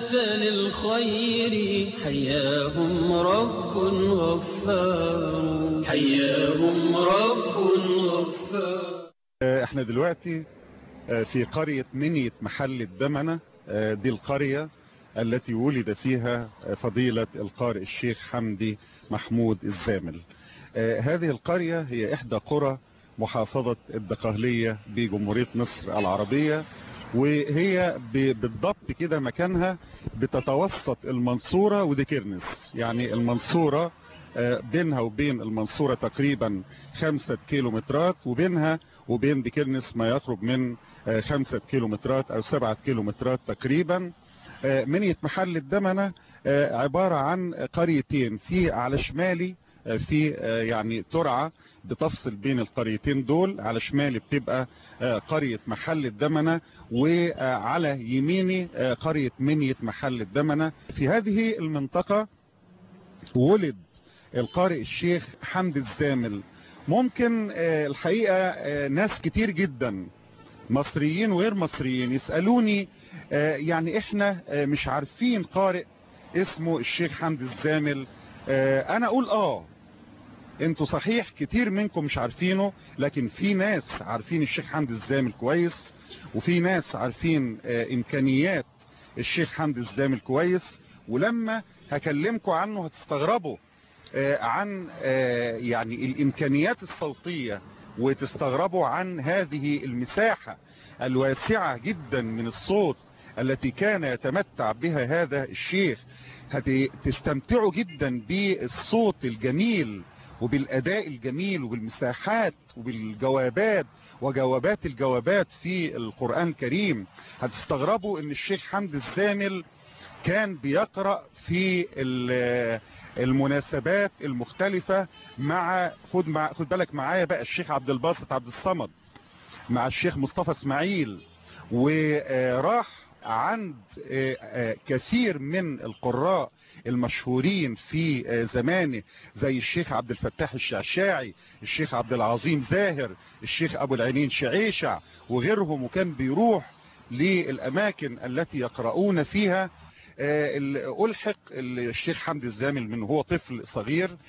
أهل الخير حياهم رب غفار حياهم رب غفار احنا دلوقتي في قرية منية محل الدمنة دي القرية التي ولد فيها فضيلة القارئ الشيخ حمدي محمود الزامل هذه القرية هي احدى قرى محافظة الدقهلية بجمهورية مصر العربية وهي بالضبط كده مكانها بتتوسط المنصورة وديكيرنس يعني المنصورة بينها وبين المنصورة تقريبا خمسة كيلومترات وبينها وبين ديكيرنس ما يقرب من خمسة كيلومترات او سبعة كيلومترات تقريبا منية محل الدمنة عبارة عن قريتين في على شمالي في يعني ترعة بتفصل بين القريتين دول على شمالي بتبقى قرية محل الدمنة وعلى يميني قرية منية محل الدمنة في هذه المنطقة ولد القارئ الشيخ حمد الزامل ممكن الحقيقة ناس كتير جدا مصريين وغير مصريين يسألوني يعني احنا مش عارفين قارئ اسمه الشيخ حمد الزامل انا اقول اه انتوا صحيح كتير منكم مش عارفينه لكن في ناس عارفين الشيخ حمد الزامل كويس وفي ناس عارفين امكانيات الشيخ حمد الزامل كويس ولما هكلمكم عنه هتستغربوا عن يعني الامكانيات الصوتية وتستغربوا عن هذه المساحة الواسعة جدا من الصوت التي كان يتمتع بها هذا الشيخ هتستمتعوا جدا بالصوت الجميل وبالاداء الجميل وبالمساحات وبالجوابات وجوابات الجوابات في القرآن الكريم هتستغربوا ان الشيخ حمد الزامل كان بيقرأ في المناسبات المختلفة مع خد, مع خد بالك معايا بقى الشيخ عبد الباسط عبد الصمد مع الشيخ مصطفى اسماعيل وراح عند كثير من القراء المشهورين في زمانه زي الشيخ عبد الفتاح الشعشاعي الشيخ عبد العظيم زاهر الشيخ ابو العينين شعيشع وغيرهم وكان بيروح للاماكن التي يقرؤون فيها ألحق الشيخ حمد الزامل من هو طفل صغير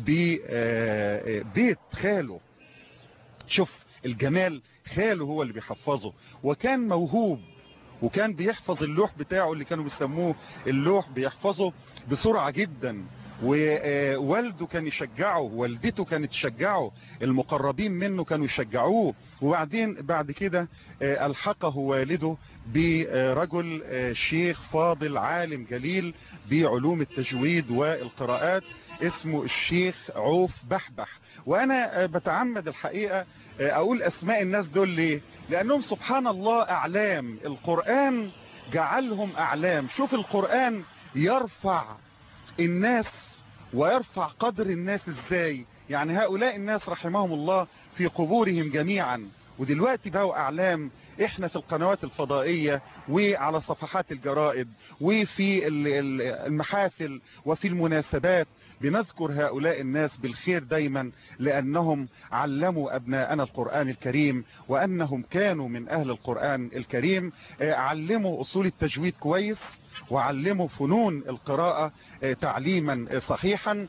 ببيت خاله شوف الجمال خاله هو اللي بيحفظه وكان موهوب وكان بيحفظ اللوح بتاعه اللي كانوا بيسموه اللوح بيحفظه بسرعة جدا ووالده كان يشجعه والدته كانت تشجعه المقربين منه كانوا يشجعوه وبعدين بعد كده الحقه والده برجل شيخ فاضل عالم جليل بعلوم التجويد والقراءات اسمه الشيخ عوف بحبح وانا بتعمد الحقيقة اقول اسماء الناس دول ليه لانهم سبحان الله اعلام القرآن جعلهم اعلام شوف القرآن يرفع الناس ويرفع قدر الناس ازاي يعني هؤلاء الناس رحمهم الله في قبورهم جميعا ودلوقتي بقوا اعلام احنا في القنوات الفضائية وعلى صفحات الجرائد وفي المحافل وفي المناسبات بنذكر هؤلاء الناس بالخير دايما لانهم علموا ابناءنا القرآن الكريم وانهم كانوا من اهل القرآن الكريم علموا اصول التجويد كويس وعلموا فنون القراءة تعليما صحيحا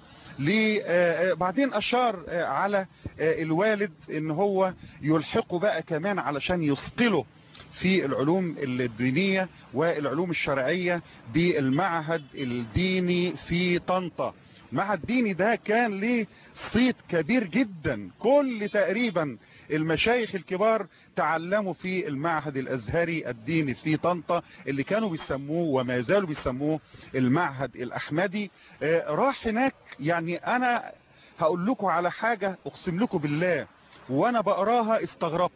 بعدين اشار على الوالد ان هو يلحقه بقى كمان علشان يثقله في العلوم الدينية والعلوم الشرعية بالمعهد الديني في طنطا المعهد الديني ده كان ليه صيت كبير جدا كل تقريبا المشايخ الكبار تعلموا في المعهد الازهري الديني في طنطا اللي كانوا بيسموه وما زالوا بيسموه المعهد الاحمدي راح هناك يعني انا هقول لكم على حاجة اقسم لكم بالله وانا بقراها استغربت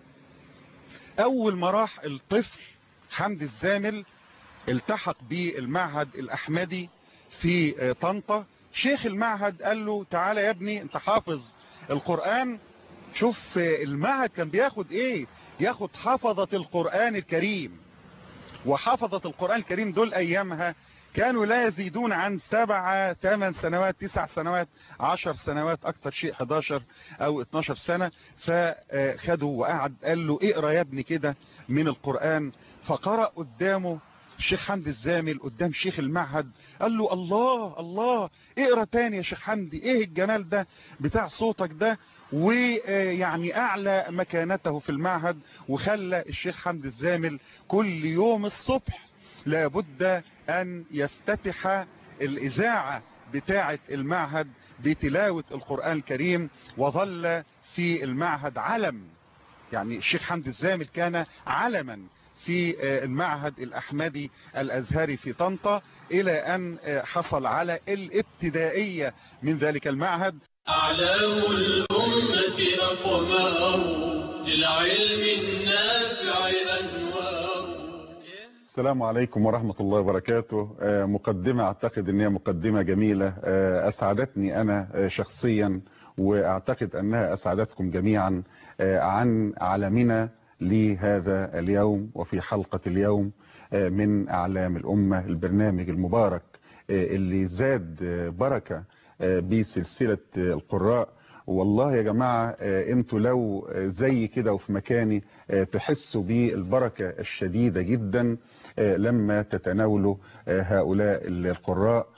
اول ما راح الطفل حمد الزامل التحق بالمعهد الاحمدي في طنطا شيخ المعهد قال له تعالى يا ابني انت حافظ القرآن شوف المعهد كان بياخد ايه ياخد حفظة القرآن الكريم وحفظة القرآن الكريم دول ايامها كانوا لا يزيدون عن سبعة ثمان سنوات تسع سنوات عشر سنوات اكتر شيء 11 او 12 سنة فخدوا وقعد قال له اقرأ يا ابني كده من القرآن فقرأ قدامه الشيخ حمدي الزامل قدام شيخ المعهد قال له الله الله اقرا تاني يا شيخ حمدي ايه الجمال ده بتاع صوتك ده ويعني اعلى مكانته في المعهد وخلى الشيخ حمدي الزامل كل يوم الصبح لابد ان يفتتح الاذاعة بتاعة المعهد بتلاوة القرآن الكريم وظل في المعهد علم يعني الشيخ حمدي الزامل كان علما في المعهد الأحمدي الأزهري في طنطا إلى أن حصل على الابتدائية من ذلك المعهد أعلام الأمة أقمار للعلم النافع أنوار السلام عليكم ورحمة الله وبركاته مقدمة أعتقد أنها مقدمة جميلة أسعدتني أنا شخصيا وأعتقد أنها أسعدتكم جميعا عن علمنا لهذا اليوم وفي حلقة اليوم من أعلام الأمة البرنامج المبارك اللي زاد بركة بسلسلة القراء والله يا جماعة انتوا لو زي كده وفي مكاني تحسوا بالبركة الشديدة جدا لما تتناولوا هؤلاء القراء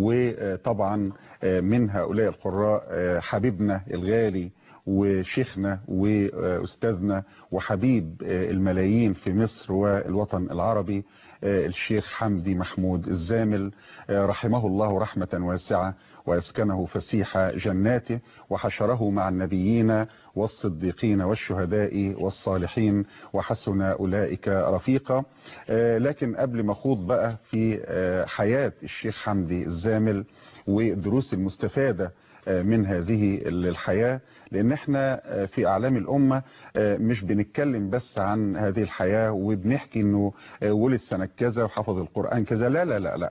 وطبعا من هؤلاء القراء حبيبنا الغالي وشيخنا وأستاذنا وحبيب الملايين في مصر والوطن العربي الشيخ حمدي محمود الزامل رحمه الله رحمة واسعة وأسكنه فسيح جناته وحشره مع النبيين والصديقين والشهداء والصالحين وحسن أولئك رفيقا لكن قبل ما خوض بقى في حياة الشيخ حمدي الزامل والدروس المستفادة من هذه الحياة لان احنا في اعلام الامة مش بنتكلم بس عن هذه الحياة وبنحكي انه ولد سنة كذا وحفظ القرآن كذا لا لا لا لا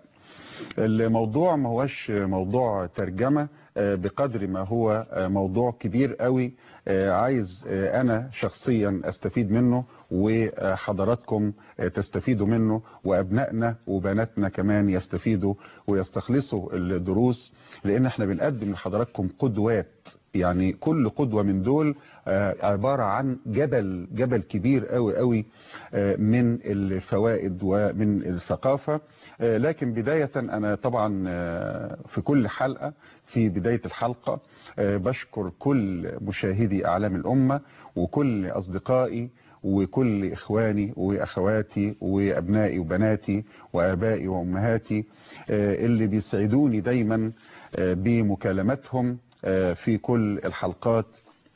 الموضوع ما هوش موضوع ترجمة بقدر ما هو موضوع كبير قوي عايز انا شخصيا استفيد منه وحضراتكم تستفيدوا منه وابنائنا وبناتنا كمان يستفيدوا ويستخلصوا الدروس لان احنا بنقدم لحضراتكم قدوات يعني كل قدوة من دول عبارة عن جبل جبل كبير قوي قوي من الفوائد ومن الثقافة لكن بداية أنا طبعا في كل حلقة في بداية الحلقة بشكر كل مشاهدي أعلام الأمة وكل أصدقائي وكل إخواني وأخواتي وأبنائي وبناتي وآبائي وأمهاتي اللي بيسعدوني دايما بمكالمتهم في كل الحلقات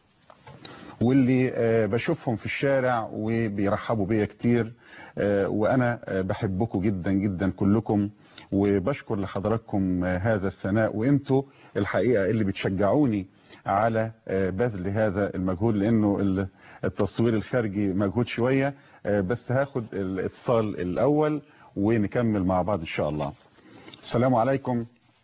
واللي بشوفهم في الشارع وبيرحبوا بيا كتير وانا بحبكم جدا جدا كلكم وبشكر لحضراتكم هذا الثناء وانتوا الحقيقة اللي بتشجعوني على بذل هذا المجهود لانه التصوير الخارجي مجهود شوية بس هاخد الاتصال الاول ونكمل مع بعض ان شاء الله السلام عليكم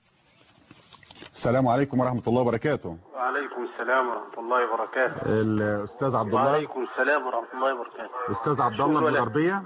السلام عليكم ورحمة الله وبركاته وعليكم السلام ورحمة الله وبركاته الأستاذ عبد الله وعليكم السلام ورحمة الله وبركاته الأستاذ عبد الله من الغربية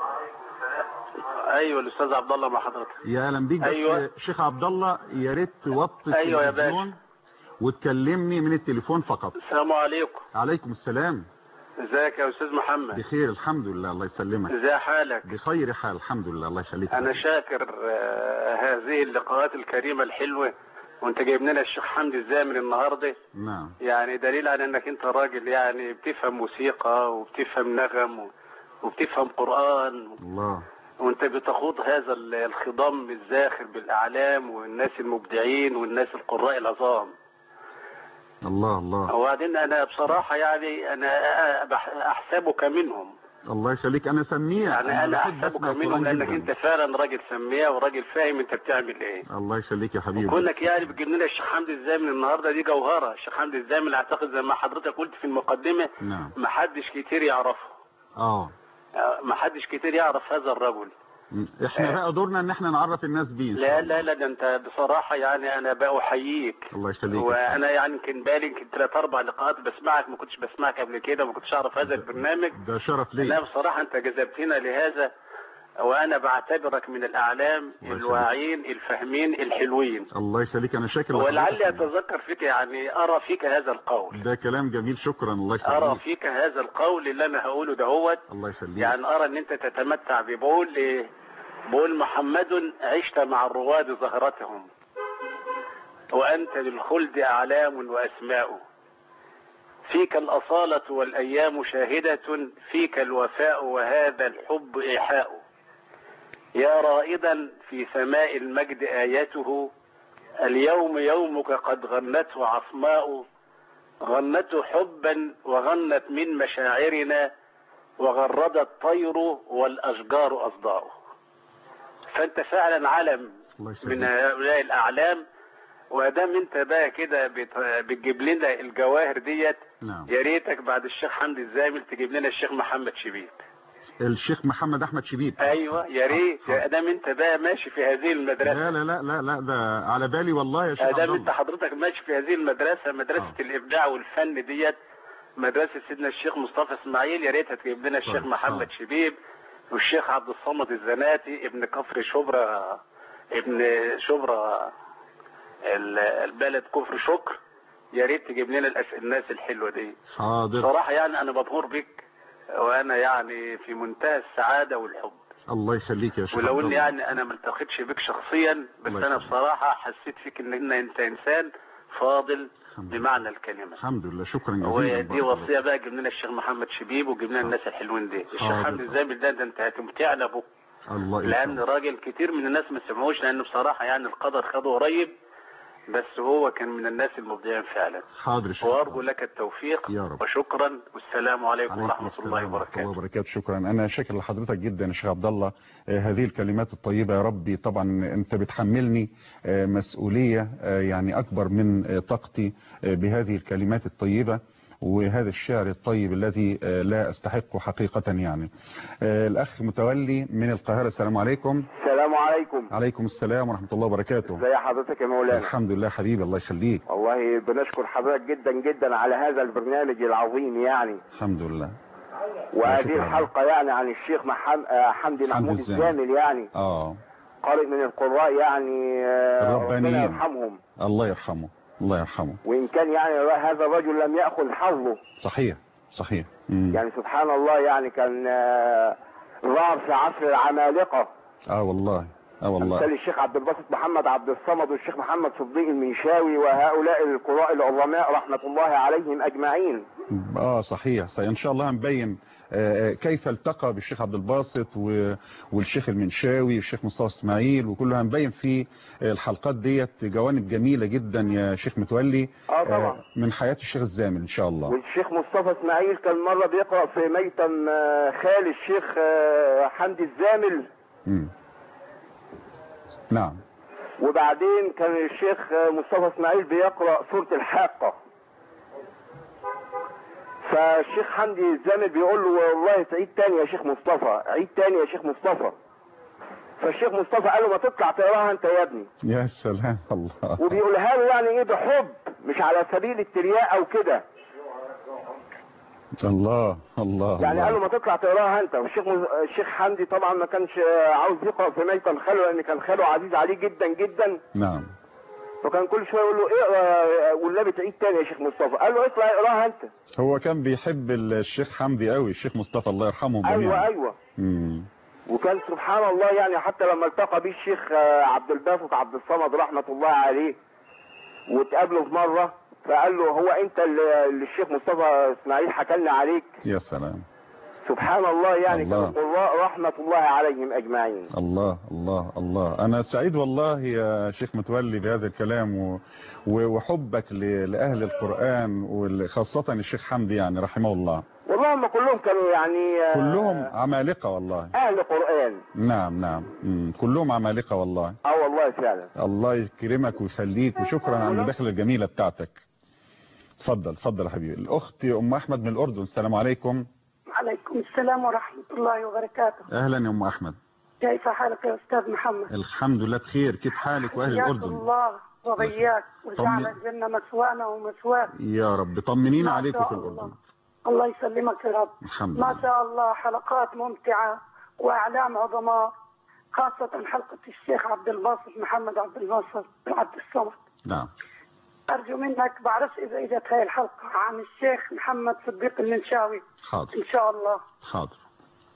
أيوة الأستاذ عبد الله مع حضرتك يا أهلا بيك أيوة. بس شيخ عبد الله يا ريت توطي أيوة يا التلفزيون وتكلمني من التليفون فقط السلام عليكم عليكم السلام ازيك يا أستاذ محمد بخير الحمد لله الله يسلمك ازي حالك بخير حال الحمد لله الله يخليك أنا شاكر آه، هذه اللقاءات الكريمة الحلوة وانت جايب لنا الشيخ حمدي الزامل النهارده نعم يعني دليل على انك انت راجل يعني بتفهم موسيقى وبتفهم نغم وبتفهم قرآن الله وانت بتخوض هذا ال- الخضم الزاخر بالاعلام والناس المبدعين والناس القراء العظام الله الله وبعدين انا بصراحه يعني انا بح- احسبك منهم الله يخليك انا سميع يعني انا بحب احسبك اسمع منهم القرآن لانك جدا انت فعلا راجل سميع وراجل فاهم انت بتعمل ايه الله يخليك يا حبيبي كونك يعني بتجيب لنا الشيخ حمدي الزامل النهارده دي جوهره الشيخ حمدي الزامل اعتقد زي ما حضرتك قلت في المقدمه نعم ما حدش كتير يعرفه اه ما حدش كتير يعرف هذا الرجل م. احنا بقى دورنا ان احنا نعرف الناس بيه ان شاء لا الله لا لا ده انت بصراحه يعني انا بأحييك الله يخليك يا وانا يعني يمكن بالي يمكن ثلاث اربع لقاءات بسمعك ما كنتش بسمعك قبل كده ما كنتش اعرف هذا البرنامج ده شرف لا لي بصراحه انت جذبتنا لهذا وانا بعتبرك من الاعلام يخليك. الواعين الفاهمين الحلوين الله يخليك انا شاكر ولعلي لحضرتك. اتذكر فيك يعني ارى فيك هذا القول ده كلام جميل شكرا الله ارى يخليك فيك هذا القول اللي انا هقوله دهوت الله يخليك يعني ارى ان انت تتمتع بقول إيه، بقول محمد عشت مع الرواد زهرتهم وأنت للخلد أعلام وأسماء فيك الأصالة والأيام شاهدة فيك الوفاء وهذا الحب إيحاء يا رائدا في سماء المجد آيته اليوم يومك قد غنته عصماء غنته حبا وغنت من مشاعرنا وغرد الطير والأشجار أصداؤه فأنت فعلا علم الله يخليك. من هؤلاء الأعلام وادام انت بقى كده بت- بتجيب لنا الجواهر ديت نعم يا ريتك بعد الشيخ حمدي الزامل تجيب لنا الشيخ محمد شبيب الشيخ محمد احمد شبيب ايوه يا ريت حاضر. ادام انت بقى ماشي في هذه المدرسه لا لا لا لا لا ده على بالي والله يا شيخ عبد ادام انت الله حضرتك ماشي في هذه المدرسه مدرسه آه. الابداع والفن ديت مدرسه سيدنا الشيخ مصطفى اسماعيل يا ريت هتجيب لنا الشيخ طيب، محمد حاضر. شبيب والشيخ عبد الصمد الزناتي ابن كفر شبرا ابن شبرا ال- البلد كفر شكر يا ريت تجيب لنا الأس- الناس الحلوه دي حاضر صراحه يعني انا مبهور بك وانا يعني في منتهى السعاده والحب الله يخليك يا شيخ عبد ولو ان الله. يعني انا ما التقيتش بك شخصيا بس الله انا يخليك. بصراحه حسيت فيك ان إن انت انسان فاضل الحمد لله. بمعنى الكلمه الحمد لله شكرا جزيلا ودي بارك الله وصيه بقى جيب لنا الشيخ محمد شبيب وجيب لنا الناس الحلوين دي الشيخ حاضر. حمدي الزامل ده, ده انت هتمتعنا به الله لان يسلمك راجل كتير من الناس ما سمعوش لان بصراحه يعني القدر خده قريب بس هو كان من الناس المبدعين فعلا حاضر يا شيخ عبد وارجو الله. لك التوفيق يا رب. وشكرا والسلام عليكم عليكم ورحمه السلام الله ورحمة الله وبركاته وبركاته شكرا أنا شاكر لحضرتك جدا يا شيخ عبد الله آه، هذه الكلمات الطيبة يا ربي طبعا أنت بتحملني آه، مسؤولية آه، يعني أكبر من آه، طاقتي آه، بهذه الكلمات الطيبة وهذا الشعر الطيب الذي آه، لا أستحقه حقيقة يعني آه، الأخ متولي من القاهرة السلام عليكم السلام عليكم عليكم السلام ورحمة الله وبركاته ازي حضرتك يا مولانا الحمد لله حبيبي الله يخليك والله بنشكر حضرتك جدا جدا على هذا البرنامج العظيم يعني الحمد لله وهذه شكرا. الحلقة يعني عن الشيخ محم... آه، حمدي محمود الزامل. الزامل يعني آه قارئ من القراء يعني آه، الربانيين. ربنا يرحمهم الله يرحمه الله يرحمه وإن كان يعني هذا الرجل لم يأخذ حظه صحيح صحيح مم. يعني سبحان الله يعني كان آه، ظهر في عصر العمالقة اه والله اه والله مثال الشيخ عبد الباسط محمد عبد الصمد والشيخ محمد صديق المنشاوي وهؤلاء القراء العظماء رحمة الله عليهم أجمعين اه صحيح صحيح ان شاء الله هنبين آه، آه، كيف التقى بالشيخ عبد الباسط و- والشيخ المنشاوي والشيخ مصطفى اسماعيل وكله هنبين في آه، الحلقات ديت جوانب جميلة جدا يا شيخ متولي اه طبعا من حياة الشيخ الزامل ان شاء الله والشيخ مصطفى اسماعيل كان مرة بيقرأ في ميتم آه، خال الشيخ آه، حمدي الزامل مم. نعم وبعدين كان الشيخ آه، مصطفى اسماعيل بيقرأ سورة الحاقة فالشيخ حمدي الزامل بيقول له والله تعيد تاني يا شيخ مصطفى عيد تاني يا شيخ مصطفى فالشيخ مصطفى قال له ما تطلع تقراها انت يا ابني يا سلام الله وبيقولها له يعني ايه بحب مش على سبيل الترياق او كده الله الله يعني قال له الله. ما تطلع تقراها انت والشيخ مز... الشيخ حمدي طبعا ما كانش عاوز يقرا في ميتم خاله لان كان خاله عزيز عليه جدا جدا نعم فكان كل شويه يقول له اقرا والنبي تعيد تاني يا شيخ مصطفى قال له اطلع اقراها انت هو كان بيحب الشيخ حمدي قوي الشيخ مصطفى الله يرحمهم ايوه جميعا ايوه مم. وكان سبحان الله يعني حتى لما التقى بيه الشيخ آه، عبد الباسط عبد الصمد رحمه الله عليه واتقابلوا في مره فقال له هو انت اللي اللي الشيخ مصطفى اسماعيل حكى لنا عليك يا سلام سبحان الله يعني كان الله. القراء رحمه الله عليهم اجمعين الله الله الله انا سعيد والله يا شيخ متولي بهذا الكلام و... و- وحبك ل... لاهل القران وخاصه الشيخ حمدي يعني رحمه الله والله هم كلهم كانوا يعني آه، كلهم عمالقه والله اهل قران نعم نعم مم. كلهم عمالقه والله اه والله فعلا الله يكرمك ويخليك وشكرا على المداخله الجميله بتاعتك اتفضل اتفضل يا حبيبي الاخت ام احمد من الاردن السلام عليكم عليكم السلام ورحمة الله وبركاته اهلا يا ام احمد كيف حالك يا أستاذ محمد الحمد لله بخير كيف حالك واهل حياك الاردن الله وبياك طمني. وجعل الجنة مسوانا ومسواك يا رب طمنينا ما عليكم شاء في الله. الاردن الله يسلمك يا رب الحمد ما لله شاء الله حلقات ممتعة وأعلام عظماء خاصة حلقة الشيخ عبد الباسط محمد عبد الباسط عبد الصمد نعم أرجو منك بعرفش إذا إجت هاي الحلقة عن الشيخ محمد صديق المنشاوي حاضر إن شاء الله حاضر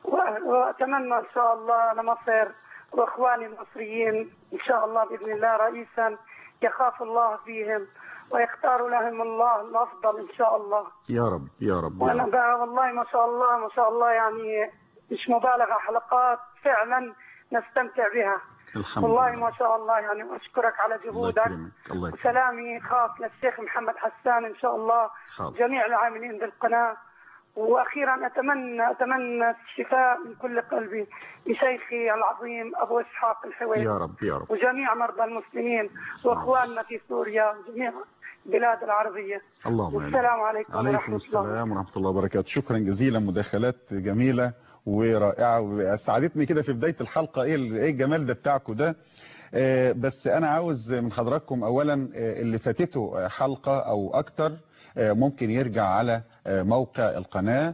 و- وأتمنى إن شاء الله لمصر وإخواني المصريين إن شاء الله بإذن الله رئيسا يخاف الله فيهم ويختار لهم الله الأفضل إن شاء الله يا رب يا رب, يا وأنا رب. بقى والله ما شاء الله ما شاء الله يعني مش مبالغة حلقات فعلا نستمتع بها الحمد والله لله ما شاء الله يعني وأشكرك على الله جهودك يكرمك الله يكرمك وسلامي خاص للشيخ محمد حسان إن شاء الله حاضر جميع العاملين بالقناة وأخيرا أتمنى أتمنى الشفاء من كل قلبي لشيخي العظيم أبو إسحاق الحويني يا رب يا رب وجميع مرضى المسلمين وأخواننا في سوريا وجميع البلاد العربية اللهم آمين. والسلام عليكم عليكم ورحمة الله السلام ورحمة الله وبركاته شكرا جزيلا مداخلات جميلة ورائعة وسعدتني كده في بداية الحلقة ايه ال- ايه الجمال ده بتاعكم ده آه، بس انا عاوز من حضراتكم اولا آه، اللي فاتته آه، حلقة او اكتر آه، ممكن يرجع على آه، موقع القناة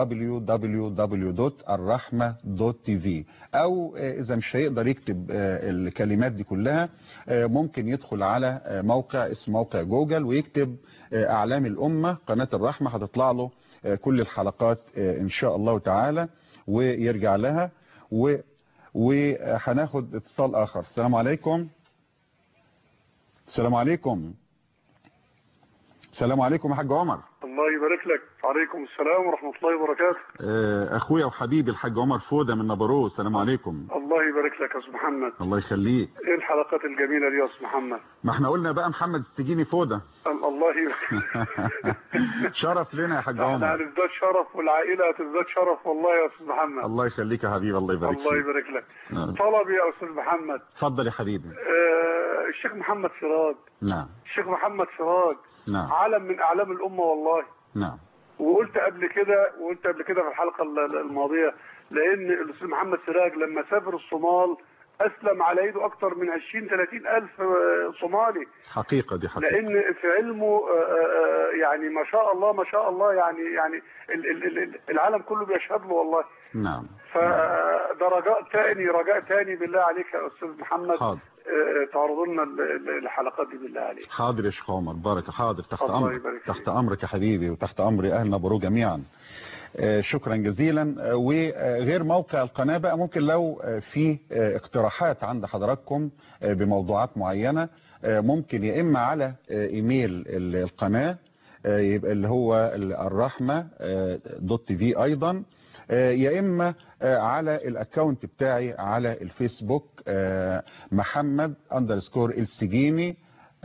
www.الرحمة.tv او آه، اذا مش هيقدر يكتب آه، الكلمات دي كلها آه، ممكن يدخل على آه، موقع اسمه موقع جوجل ويكتب آه، اعلام الامة قناة الرحمة هتطلع له آه، كل الحلقات آه، ان شاء الله تعالى ويرجع لها و وهناخد اتصال اخر السلام عليكم السلام عليكم السلام عليكم يا حاج عمر الله يبارك لك وعليكم السلام ورحمة الله وبركاته آه، اخويا وحبيبي الحاج عمر فودة من نبروه السلام عليكم الله يبارك لك يا أستاذ محمد الله يخليك ايه الحلقات الجميلة دي يا أستاذ محمد ما احنا قلنا بقى محمد السجيني فودة ال- الله يبارك شرف لنا يا حاج احنا عمر هنزداد شرف والعائلة هتزداد شرف والله يا أستاذ محمد الله يخليك يا حبيبي الله يبارك الله فيك يبارك لك نعم. طلبي يا أستاذ محمد اتفضل يا حبيبي آه الشيخ محمد سراج نعم الشيخ محمد سراج نعم علم من أعلام الأمة والله نعم وقلت قبل كده وقلت قبل كده في الحلقة ال- الماضية لأن الأستاذ محمد سراج لما سافر الصومال أسلم على يده أكثر من 20 30 ألف آه، صومالي حقيقة دي حقيقة لان في علمه آه، آه، يعني ما شاء الله ما شاء الله يعني يعني ال- ال- ال- العالم كله بيشهد له والله نعم فده رجاء تاني رجاء تاني بالله عليك يا استاذ محمد حاضر آه، تعرضوا لنا ال- ال- الحلقات دي بالله عليك حاضر يا شيخ عمر بارك حاضر تحت الله امرك يبارك فيك. تحت امرك يا حبيبي وتحت امر اهل نبرو جميعا آه، شكرا جزيلا آه، وغير موقع القناة بقى ممكن لو آه، في آه، اقتراحات عند حضراتكم آه، بموضوعات معينة آه، ممكن يا اما على آه، ايميل ال- القناة آه، يبقى اللي هو ال- الرحمة آه، دوت تي في ايضا آه، يا اما آه، على الاكونت بتاعي على الفيسبوك آه، محمد اندرسكور السجيني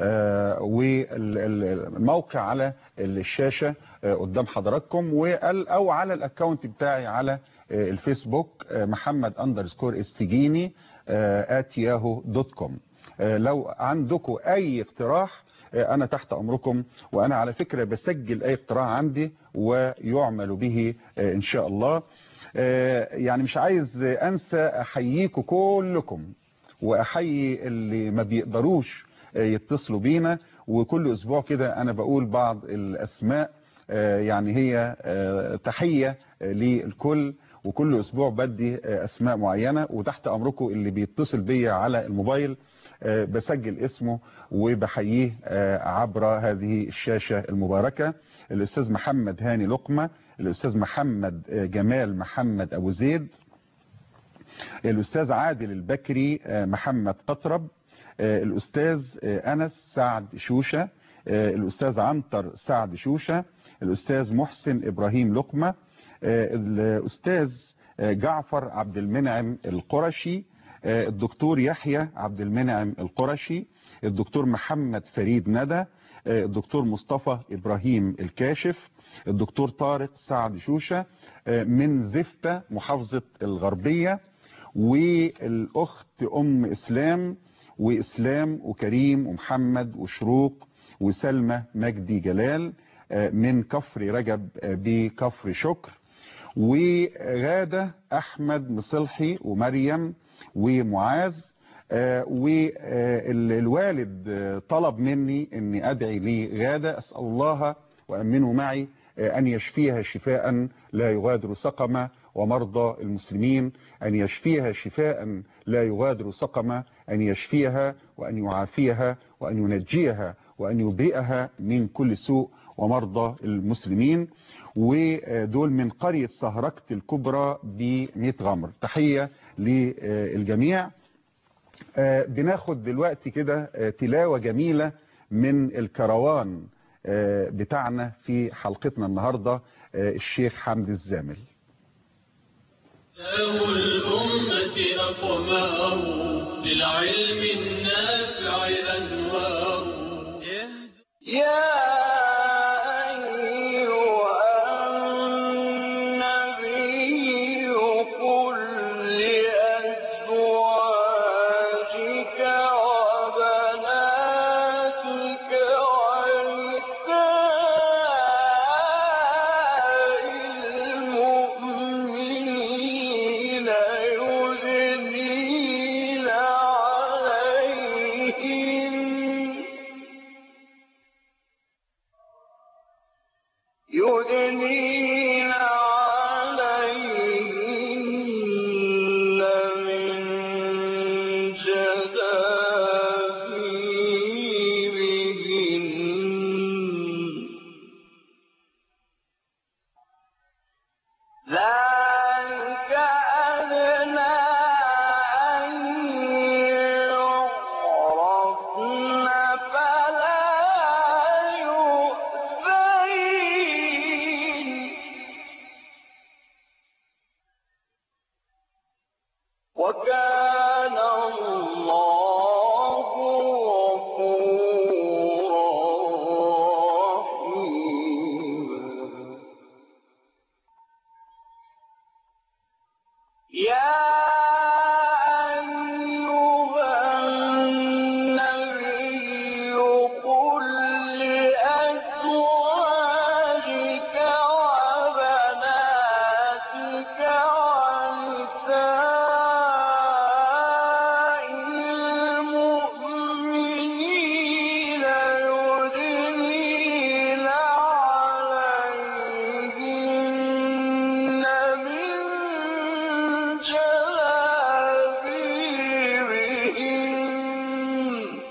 والموقع على الشاشة آه، قدام حضراتكم وال- او على الاكونت بتاعي على آه، الفيسبوك آه، محمد اندرسكور السجيني ات ياهو دوت كوم لو عندكم اي اقتراح آه، انا تحت امركم وانا على فكرة بسجل اي اقتراح عندي ويعمل به آه، ان شاء الله آه، يعني مش عايز انسى احييكم كلكم واحيي اللي ما بيقدروش آه، يتصلوا بينا وكل اسبوع كده انا بقول بعض الاسماء آه، يعني هي آه، تحية آه، للكل وكل اسبوع بدي آه، اسماء معينة وتحت امركم اللي بيتصل بيا على الموبايل آه، بسجل اسمه وبحييه آه، عبر هذه الشاشة المباركة الاستاذ محمد هاني لقمة الاستاذ محمد آه، جمال محمد ابو زيد الأستاذ عادل البكري آه، محمد قطرب آه، الأستاذ آه، أنس سعد شوشة آه، الأستاذ عنتر سعد شوشة الأستاذ محسن إبراهيم لقمة آه، الأستاذ آه، جعفر عبد المنعم القرشي آه، الدكتور يحيى عبد المنعم القرشي الدكتور محمد فريد ندى آه، الدكتور مصطفى إبراهيم الكاشف الدكتور طارق سعد شوشة آه، من زفتة محافظة الغربية والأخت أم إسلام وإسلام وكريم ومحمد وشروق وسلمى مجدي جلال آه، من كفر رجب آه، بكفر شكر وغادة أحمد مصلحي ومريم ومعاذ والوالد طلب مني أني أدعي لغادة أسأل الله وأمنه معي آه، أن يشفيها شفاء لا يغادر سقما ومرضى المسلمين أن يشفيها شفاء لا يغادر سقما أن يشفيها وأن يعافيها وأن ينجيها وأن يبرئها من كل سوء ومرضى المسلمين ودول من قرية سهركت الكبرى بميت غمر تحية للجميع آه، بناخد دلوقتي كده آه، تلاوة جميلة من الكروان آه، بتاعنا في حلقتنا النهاردة آه، الشيخ حمد الزامل له الأمة أقمار للعلم النافع أنوار يا أيها النبي قل لأزواجك وبناتك ونساء المؤمنين يدنين عليهن يدنين عليهن من جلابيبهن ذلك أدنى أن يعرفن فلا يؤذين وكان الله غفورا رحيما يا أيها النبي قل لأزواجك وبناتك ونساء المؤمنين يدنين عليهن من جلابيبهن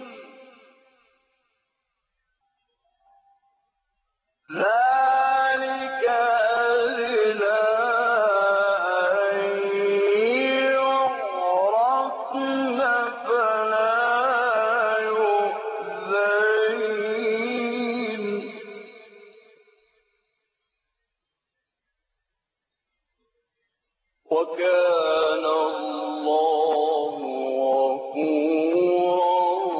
ذلك أدنى أن يعرفن فلا يؤذين وكان الله غفورا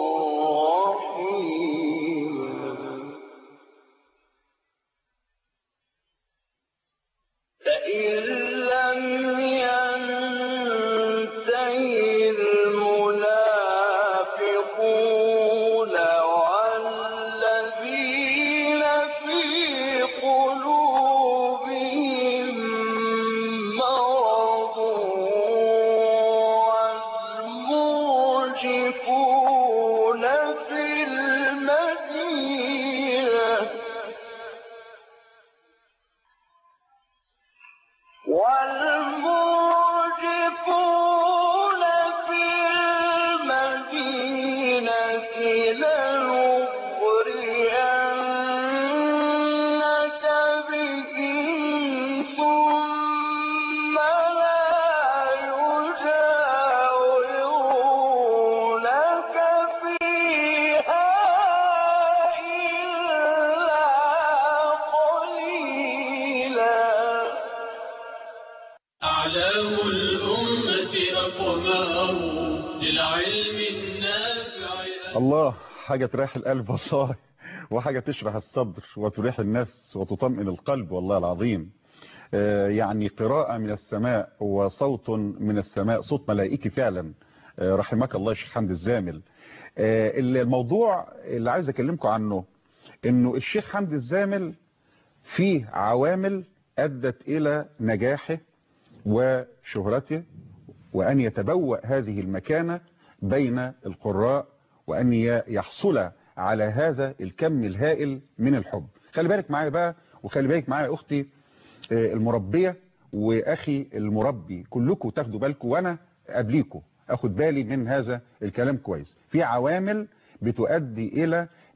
رحيما فإن لم ينتهي المنافقون والذين في قلوبهم مرض والمرجفون في المدينة والمرجفون في المدينة لنغرينك بهم ثم لا يجاورونك فيها إلا قليلا أعلام الأمة أقمار للعلم النافع الله حاجة تريح القلب والله وحاجة تشرح الصدر وتريح النفس وتطمئن القلب والله العظيم آه، يعني قراءة من السماء وصوت من السماء صوت ملائكي فعلا آه، رحمك الله يا شيخ حمد الزامل آه، الموضوع اللي عايز اكلمكم عنه انه الشيخ حمد الزامل فيه عوامل ادت الى نجاحه وشهرته وأن يتبوأ هذه المكانة بين القراء وأن يحصل على هذا الكم الهائل من الحب خلي بالك معايا بقى وخلي بالك معايا أختي آه، المربية وأخي المربي كلكم تاخدوا بالكم وأنا قبليكم أخد بالي من هذا الكلام كويس في عوامل بتؤدي إلى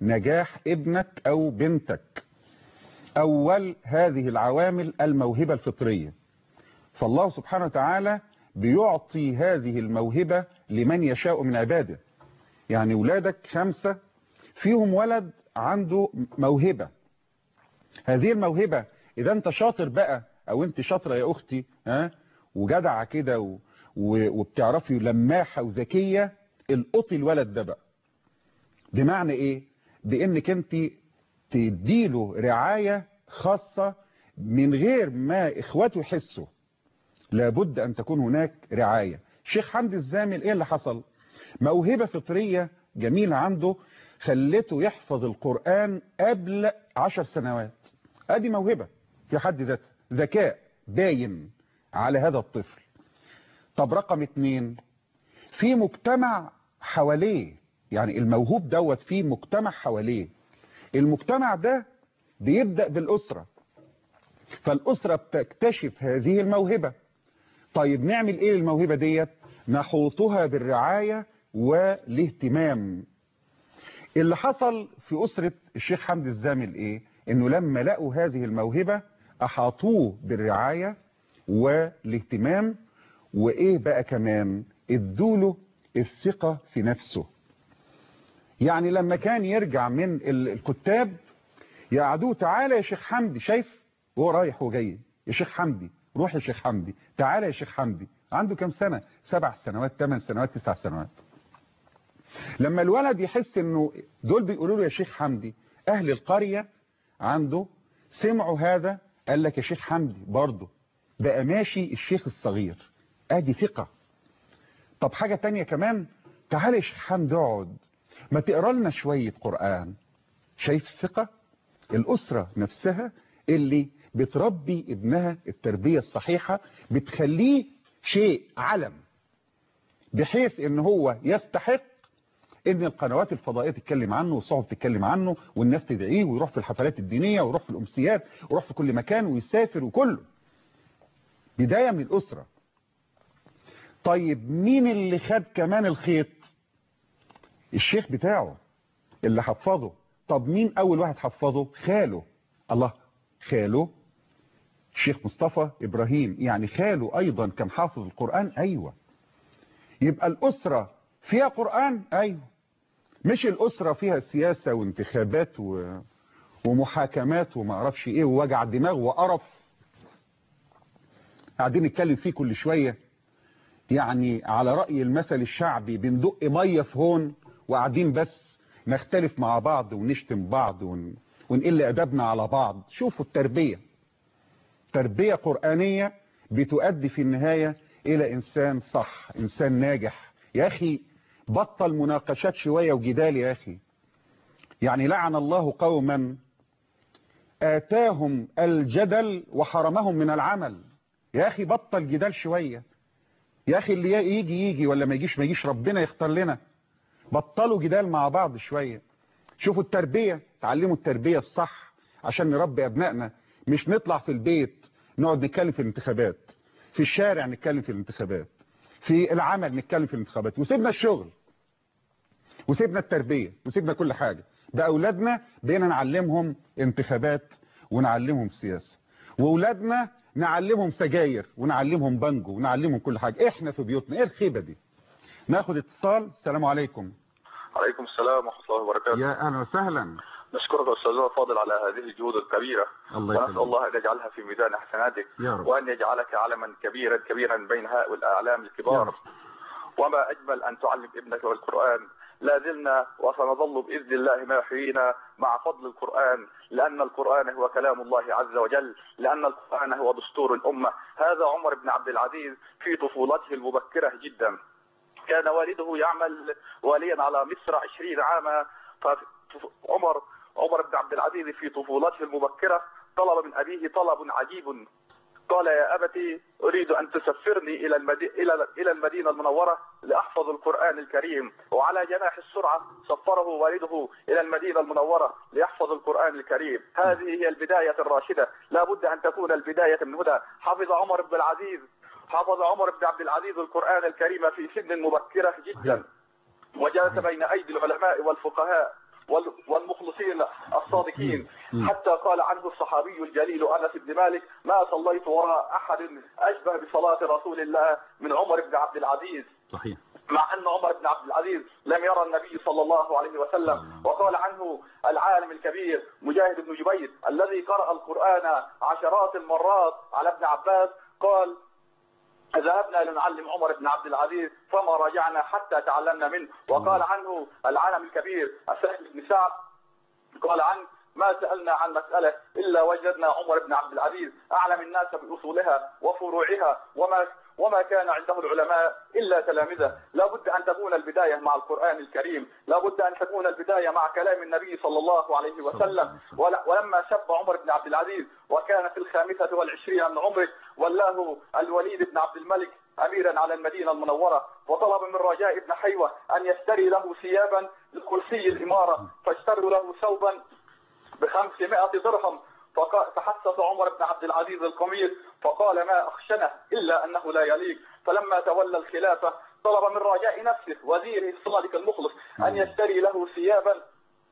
نجاح ابنك أو بنتك أول هذه العوامل الموهبة الفطرية فالله سبحانه وتعالى بيعطي هذه الموهبة لمن يشاء من عباده يعني ولادك خمسة فيهم ولد عنده موهبة هذه الموهبة إذا أنت شاطر بقى أو أنت شاطرة يا أختي ها وجدعة كده و... و... وبتعرفي لماحة وذكية القطي الولد ده بقى بمعنى إيه بإنك أنت تديله رعاية خاصة من غير ما إخواته يحسوا لابد أن تكون هناك رعاية شيخ حمدي الزامل إيه اللي حصل موهبة فطرية جميلة عنده خلته يحفظ القرآن قبل عشر سنوات ادي موهبة في حد ذاتها ذكاء باين على هذا الطفل طب رقم اتنين في مجتمع حواليه يعني الموهوب دوت في مجتمع حواليه المجتمع ده بيبدأ بالأسرة فالأسرة بتكتشف هذه الموهبة طيب نعمل ايه الموهبة ديت نحوطها بالرعاية والاهتمام اللي حصل في أسرة الشيخ حمد الزامل ايه انه لما لقوا هذه الموهبة احاطوه بالرعاية والاهتمام وايه بقى كمان ادوله الثقة في نفسه يعني لما كان يرجع من الكتاب يقعدوه تعالى يا شيخ حمدي شايف وهو رايح وجاي يا شيخ حمدي روح يا شيخ حمدي تعالى يا شيخ حمدي عنده كم سنة سبع سنوات ثمان سنوات تسع سنوات لما الولد يحس انه دول بيقولوا له يا شيخ حمدي اهل القرية عنده سمعوا هذا قال لك يا شيخ حمدي برضه بقى ماشي الشيخ الصغير ادي ثقة طب حاجة تانية كمان تعالى يا شيخ حمدي اقعد ما تقرا لنا شوية قرآن شايف الثقة الأسرة نفسها اللي بتربي ابنها التربية الصحيحة بتخليه شيء علم بحيث ان هو يستحق ان القنوات الفضائية تتكلم عنه والصحف تتكلم عنه والناس تدعيه ويروح في الحفلات الدينية ويروح في الامسيات ويروح في كل مكان ويسافر وكله بداية من الأسرة طيب مين اللي خد كمان الخيط الشيخ بتاعه اللي حفظه طب مين أول واحد حفظه خاله الله خاله الشيخ مصطفى إبراهيم يعني خاله أيضا كان حافظ القرآن أيوة يبقى الأسرة فيها قرآن أيوة مش الأسرة فيها سياسة وانتخابات و... ومحاكمات وما اعرفش ايه ووجع دماغ وقرف قاعدين نتكلم فيه كل شوية يعني على رأي المثل الشعبي بندق مية في هون وقاعدين بس نختلف مع بعض ونشتم بعض ون... ونقل أدبنا على بعض شوفوا التربية تربية قرآنية بتؤدي في النهاية إلى إنسان صح إنسان ناجح يا أخي بطل مناقشات شوية وجدال يا أخي يعني لعن الله قوما آتاهم الجدل وحرمهم من العمل يا أخي بطل جدال شوية يا أخي اللي يجي يجي ولا ما يجيش ما يجيش ربنا يختار لنا بطلوا جدال مع بعض شوية شوفوا التربية تعلموا التربية الصح عشان نربي أبنائنا مش نطلع في البيت نقعد نتكلم في الانتخابات في الشارع نتكلم في الانتخابات في العمل نتكلم في الانتخابات وسيبنا الشغل وسيبنا التربية وسيبنا كل حاجة بأولادنا بقينا نعلمهم انتخابات ونعلمهم سياسة وأولادنا نعلمهم سجاير ونعلمهم بانجو ونعلمهم كل حاجة احنا في بيوتنا ايه الخيبة دي ناخد اتصال السلام عليكم عليكم السلام ورحمة الله وبركاته يا اهلا وسهلا نشكرك أستاذنا الفاضل على هذه الجهود الكبيرة الله ونسأل يسلمك الله أن يجعلها في ميزان حسناتك يا رب وأن يجعلك علما كبيرا كبيرا بين هؤلاء الأعلام الكبار وما أجمل أن تعلم ابنك القرآن لا زلنا وسنظل بإذن الله ما يحيينا مع فضل القرآن لأن القرآن هو كلام الله عز وجل لأن القرآن هو دستور الأمة هذا عمر بن عبد العزيز في طفولته المبكرة جدا كان والده يعمل واليا على مصر عشرين عاما فعمر عمر بن عبد العزيز في طفولته المبكرة طلب من أبيه طلب عجيب قال يا أبتي أريد أن تسفرني إلى المدي... إلى إلى المدينة المنورة لأحفظ القرآن الكريم وعلى جناح السرعة سفره والده إلى المدينة المنورة ليحفظ القرآن الكريم هذه هي البداية الراشدة لا بد أن تكون البداية من هنا حفظ عمر بن العزيز حفظ عمر بن عبد العزيز القرآن الكريم في سن مبكرة جدا وجلس بين أيدي العلماء والفقهاء وال- والمخلصين الصادقين مم. حتى قال عنه الصحابي الجليل انس بن مالك ما صليت وراء احد اشبه بصلاه رسول الله من عمر بن عبد العزيز صحيح مع أن عمر بن عبد العزيز لم يرى النبي صلى الله عليه وسلم وقال عنه العالم الكبير مجاهد بن جبير الذي قرأ القرآن عشرات المرات على ابن عباس قال ذهبنا لنعلم عمر بن عبد العزيز فما رجعنا حتى تعلمنا منه وقال عنه العالم الكبير السيد بن سعد قال عنه ما سألنا عن مسألة إلا وجدنا عمر بن عبد العزيز أعلم الناس بأصولها وفروعها وما وما كان عنده العلماء إلا تلامذة لا بد أن تكون البداية مع القرآن الكريم لا بد أن تكون البداية مع كلام النبي صلى الله عليه وسلم ول- ولما شب عمر بن عبد العزيز وكان في الخامسة والعشرين من عمره ولاه الوليد بن عبد الملك أميرا على المدينة المنورة وطلب من رجاء بن حيوة أن يشتري له ثيابا لكرسي الإمارة فاشتروا له ثوبا بخمسمائة درهم فقا- فحسس عمر بن عبد العزيز القميص فقال ما أخشنه إلا أنه لا يليق فلما تولى الخلافة طلب من رجاء نفسه وزيره الصادق المخلص أن يشتري له ثيابا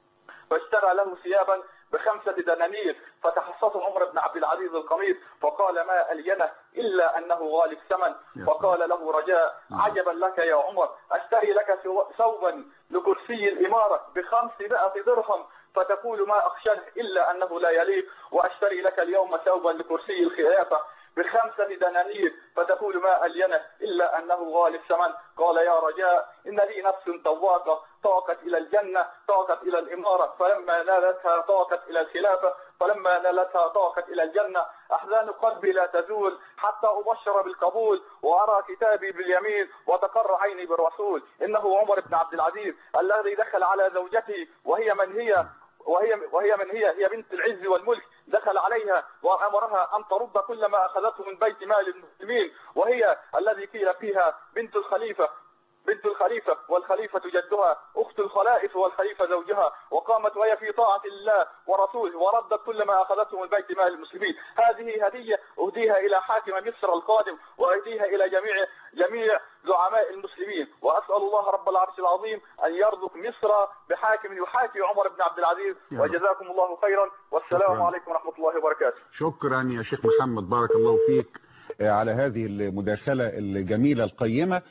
فاشترى له ثيابا بخمسة دنانير فتحسس عمر بن عبد العزيز القميص فقال ما ألينه إلا أنه غالب ثمن يا فقال له رجاء عجبا لك يا عمر أشتري لك ثو- ثوبا لكرسي الإمارة بخمسمائة درهم فتقول ما أخشنه إلا أنه لا يليق وأشتري لك اليوم ثوبا لكرسي الخلافة بخمسة دنانير فتقول ما ألينه إلا أنه غالب ثمن قال يا رجاء إن لي نفس طواقة طاقت إلى الجنة طاقت إلى الإمارة فلما نالتها طاقت إلى الخلافة فلما نالتها طاقت إلى الجنة أحزان قلبي لا تزول حتى أبشر بالقبول وأرى كتابي باليمين وتقر عيني بالرسول إنه عمر بن عبد العزيز الذي دخل على زوجته وهي من هي وهي وهي من هي هي بنت العز والملك دخل عليها وامرها ان ترد كل ما اخذته من بيت مال المسلمين وهي الذي قيل فيها بنت الخليفه بنت الخليفة والخليفة جدها أخت الخلائف والخليفة زوجها وقامت وهي في طاعة الله ورسوله وردت كل ما أخذته من بيت مال المسلمين هذه هدية أهديها إلى حاكم مصر القادم وأهديها إلى جميع جميع زعماء المسلمين وأسأل الله رب العرش العظيم أن يرزق مصر بحاكم يحاكي عمر بن عبد العزيز يا رب. وجزاكم الله خيرا والسلام شكراً. عليكم ورحمة الله وبركاته شكرا يا شيخ محمد بارك الله فيك آه، على هذه المداخلة الجميلة القيمة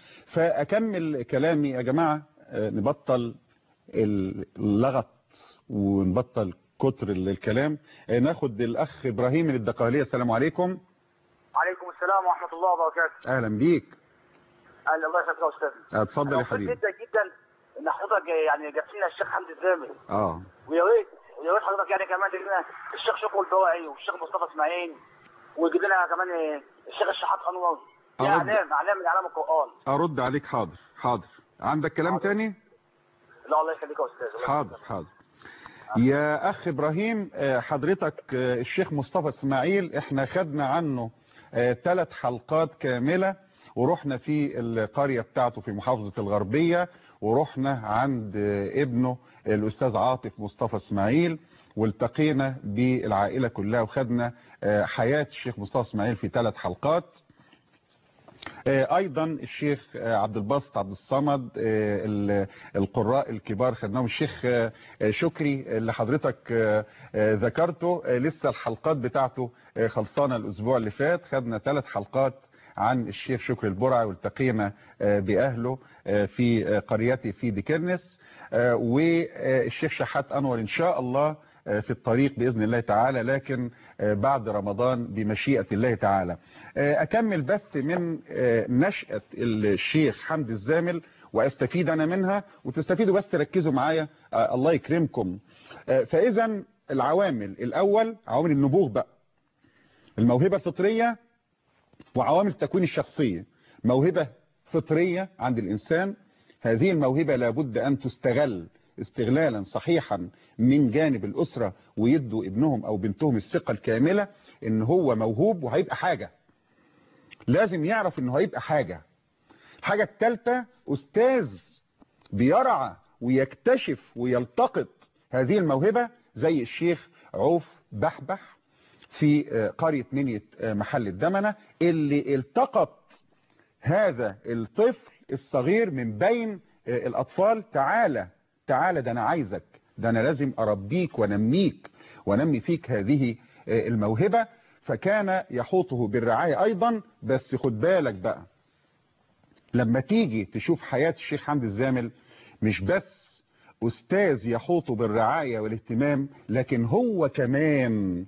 فأكمل كلامي يا جماعة آه، نبطل اللغط ونبطل كتر الكلام آه، ناخد الأخ إبراهيم من الدقهلية السلام عليكم عليكم السلام ورحمة الله وبركاته أهلا بيك أهلا الله يسعدك يا أستاذ آه، اتفضل يا أنا مبسوط حبيبي جدا جدا إن حضرتك يعني جبت لنا الشيخ حمدي الزامل اه ويا ريت ويا ريت حضرتك يعني كمان تجيب لنا الشيخ شكر البواعي والشيخ مصطفى إسماعيل ويجيب لنا كمان الشيخ الشحات أنور دي أرد. أعلام أعلام من أعلام القرآن أرد عليك حاضر حاضر عندك كلام تاني لا الله يخليك يا أستاذ الله حاضر حاضر يا اخ ابراهيم آه، حضرتك آه، الشيخ مصطفى اسماعيل احنا خدنا عنه ثلاث حلقات كاملة ورحنا في القرية بتاعته في محافظة الغربية ورحنا عند آه، ابنه الاستاذ عاطف مصطفى اسماعيل والتقينا بالعائلة كلها وخدنا آه، حياة الشيخ مصطفى اسماعيل في ثلاث حلقات آه، ايضا الشيخ آه، عبد الباسط عبد الصمد آه، ال- القراء الكبار خدناهم الشيخ آه، آه، شكري اللي حضرتك آه، آه، ذكرته آه، لسه الحلقات بتاعته آه، خلصانه الاسبوع اللي فات خدنا ثلاث حلقات عن الشيخ شكري البرعي والتقينا آه، باهله آه، في آه، قريته في ديكرنس آه، والشيخ شحات انور ان شاء الله آه، في الطريق بإذن الله تعالى لكن آه، بعد رمضان بمشيئة الله تعالى آه، أكمل بس من آه، نشأة الشيخ حمد الزامل وأستفيد أنا منها وتستفيدوا بس ركزوا معايا آه، الله يكرمكم آه، فإذا العوامل الأول عوامل النبوغ بقى الموهبة الفطرية وعوامل التكوين الشخصية موهبة فطرية عند الإنسان هذه الموهبة لابد أن تستغل استغلالا صحيحا من جانب الأسرة ويدوا ابنهم أو بنتهم الثقة الكاملة إن هو موهوب وهيبقى حاجة لازم يعرف إنه هيبقى حاجة الحاجة الثالثة أستاذ بيرعى ويكتشف ويلتقط هذه الموهبة زي الشيخ عوف بحبح في آه، قرية منية آه، محل الدمنة اللي التقط هذا الطفل الصغير من بين آه، الأطفال تعالى تعالى ده أنا عايزك ده انا لازم اربيك وانميك وانمي فيك هذه آه، الموهبة فكان يحوطه بالرعاية ايضا بس خد بالك بقى لما تيجي تشوف حياة الشيخ حمد الزامل مش بس أستاذ يحوط بالرعاية والاهتمام لكن هو كمان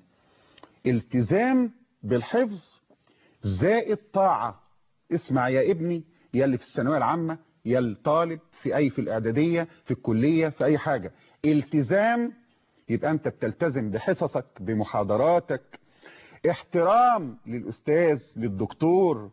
التزام بالحفظ زائد طاعة اسمع يا ابني يا اللي في الثانوية العامة يا الطالب في أي في الإعدادية في الكلية في أي حاجة التزام يبقى أنت بتلتزم بحصصك بمحاضراتك احترام للأستاذ للدكتور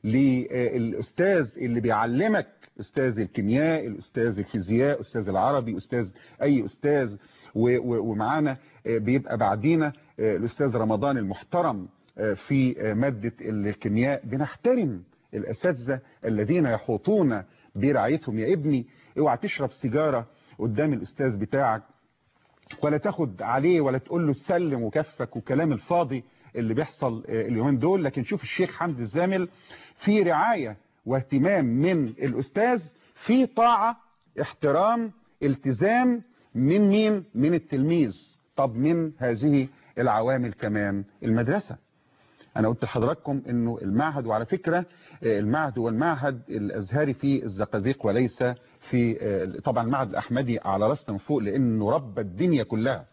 للأستاذ اللي بيعلمك أستاذ الكيمياء الأستاذ الفيزياء أستاذ العربي أستاذ أي أستاذ و- و- ومعانا بيبقى بعدينا الأستاذ رمضان المحترم في مادة الكيمياء بنحترم الأساتذة الذين يحوطون برعايتهم يا ابني اوعى تشرب سيجارة قدام الأستاذ بتاعك ولا تاخد عليه ولا تقول له سلم وكفك والكلام الفاضي اللي بيحصل اليومين دول لكن شوف الشيخ حمد الزامل في رعاية واهتمام من الأستاذ في طاعة احترام التزام من مين من التلميذ طب من هذه العوامل كمان المدرسة انا قلت لحضراتكم انه المعهد وعلى فكرة المعهد هو المعهد الازهري في الزقازيق وليس في طبعا المعهد الاحمدي على راسنا من فوق لانه رب الدنيا كلها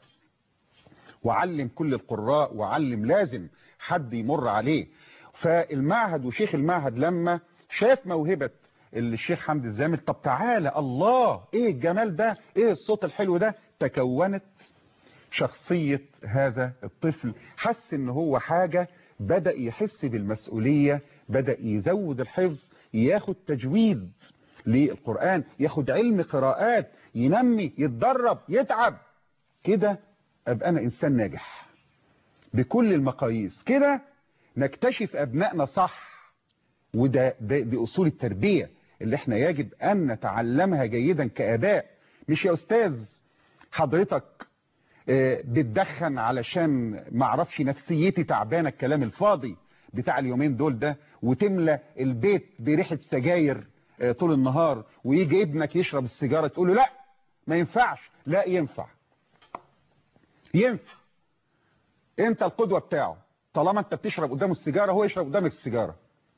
وعلم كل القراء وعلم لازم حد يمر عليه فالمعهد وشيخ المعهد لما شاف موهبة الشيخ حمد الزامل طب تعالى الله ايه الجمال ده ايه الصوت الحلو ده تكونت شخصية هذا الطفل حس ان هو حاجة بدأ يحس بالمسؤولية بدأ يزود الحفظ ياخد تجويد للقرآن ياخد علم قراءات ينمي يتدرب يتعب كده أبقى أنا إنسان ناجح بكل المقاييس كده نكتشف أبنائنا صح وده ده دي أصول التربية اللي احنا يجب أن نتعلمها جيدا كآباء مش يا أستاذ حضرتك بتدخن علشان معرفش نفسيتي تعبانة الكلام الفاضي بتاع اليومين دول ده وتملى البيت بريحة سجاير طول النهار ويجي ابنك يشرب السيجارة تقول له لا ما ينفعش لا ينفع ينفع انت القدوة بتاعه طالما انت بتشرب قدامه السيجارة هو يشرب قدامك السيجارة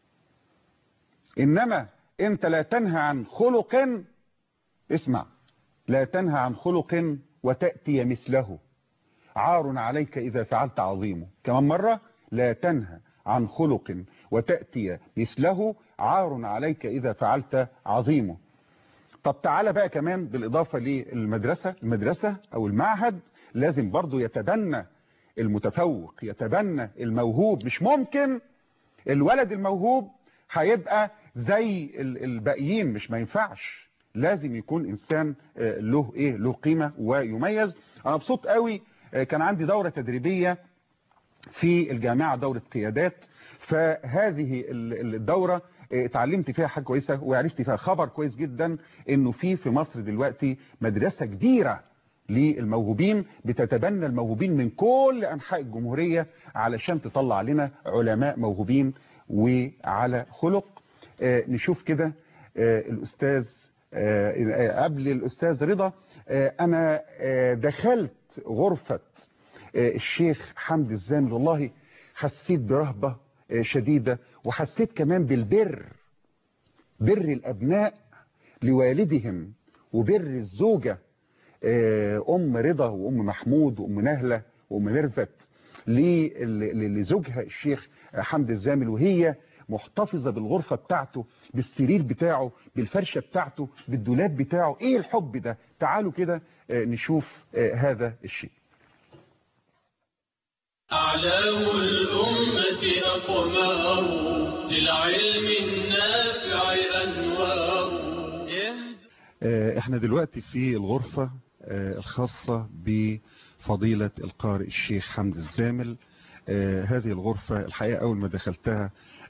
انما انت لا تنهى عن خلق اسمع لا تنهى عن خلق وتأتي مثله عار عليك إذا فعلت عظيمه كمان مرة لا تنهى عن خلق وتأتي مثله عار عليك إذا فعلت عظيمه طب تعالى بقى كمان بالإضافة للمدرسة المدرسة أو المعهد لازم برضو يتبنى المتفوق يتبنى الموهوب مش ممكن الولد الموهوب هيبقى زي الباقيين مش ما ينفعش لازم يكون انسان له ايه له قيمة ويميز انا مبسوط قوي كان عندي دورة تدريبية في الجامعة دورة قيادات فهذه الدورة اتعلمت فيها حاجة كويسة وعرفت فيها خبر كويس جدا انه في في مصر دلوقتي مدرسة كبيرة للموهوبين بتتبنى الموهوبين من كل انحاء الجمهورية علشان تطلع لنا علماء موهوبين وعلى خلق نشوف كده الاستاذ قبل الأستاذ رضا أنا دخلت غرفة الشيخ حمد الزامل والله حسيت برهبة شديدة وحسيت كمان بالبر بر الأبناء لوالدهم وبر الزوجة أم رضا وأم محمود وأم نهلة وأم ميرفت لزوجها الشيخ حمد الزامل وهي محتفظة بالغرفة بتاعته بالسرير بتاعه بالفرشة بتاعته بالدولاب بتاعه ايه الحب ده تعالوا كده نشوف هذا الشيء أعلام الأمة أقمار للعلم النافع أنوار احنا دلوقتي في الغرفة الخاصة بفضيلة القارئ الشيخ حمد الزامل هذه الغرفة الحقيقة أول ما دخلتها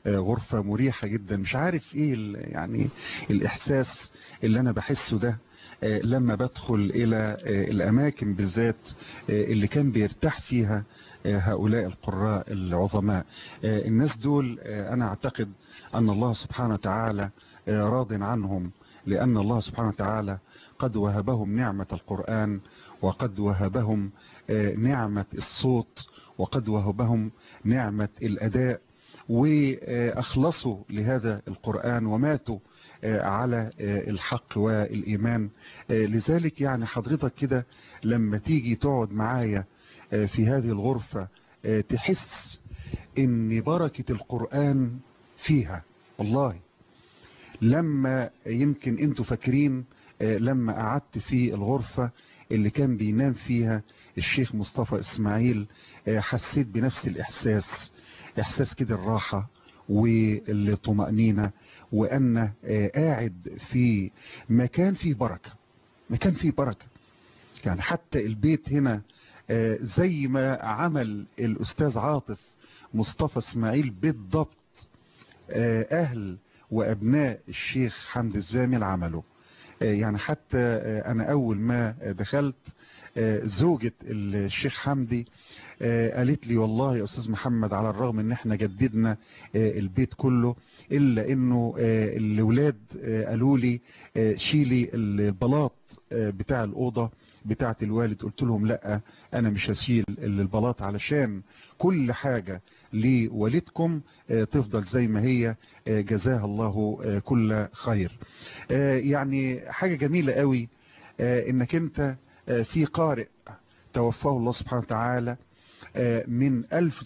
غرفة مريحة جدا مش عارف ايه يعني الاحساس اللي انا بحسه ده لما بدخل الى الاماكن بالذات اللي كان بيرتاح فيها هؤلاء القراء العظماء الناس دول انا اعتقد ان الله سبحانه وتعالى راض عنهم لان الله سبحانه وتعالى قد وهبهم نعمة القرآن وقد وهبهم نعمة الصوت وقد وهبهم نعمة الأداء وأخلصوا لهذا القرآن وماتوا على الحق والإيمان لذلك يعني حضرتك كده لما تيجي تقعد معايا في هذه الغرفة تحس ان بركة القرآن فيها والله لما يمكن انتوا فاكرين لما قعدت في الغرفة اللي كان بينام فيها الشيخ مصطفى اسماعيل حسيت بنفس الاحساس احساس كده الراحة والطمأنينة وان قاعد في مكان فيه بركة مكان فيه بركة يعني حتى البيت هنا زي ما عمل الاستاذ عاطف مصطفى اسماعيل بالضبط اهل وابناء الشيخ حمد الزامل عملوا يعني حتى انا اول ما دخلت زوجة الشيخ حمدي قالت لي والله يا استاذ محمد على الرغم ان احنا جددنا البيت كله الا انه الاولاد قالوا لي شيلي البلاط بتاع الاوضه بتاعه الوالد قلت لهم لا انا مش هشيل البلاط علشان كل حاجه لوالدكم تفضل زي ما هي جزاها الله كل خير يعني حاجه جميله قوي انك انت في قارئ توفاه الله سبحانه وتعالى من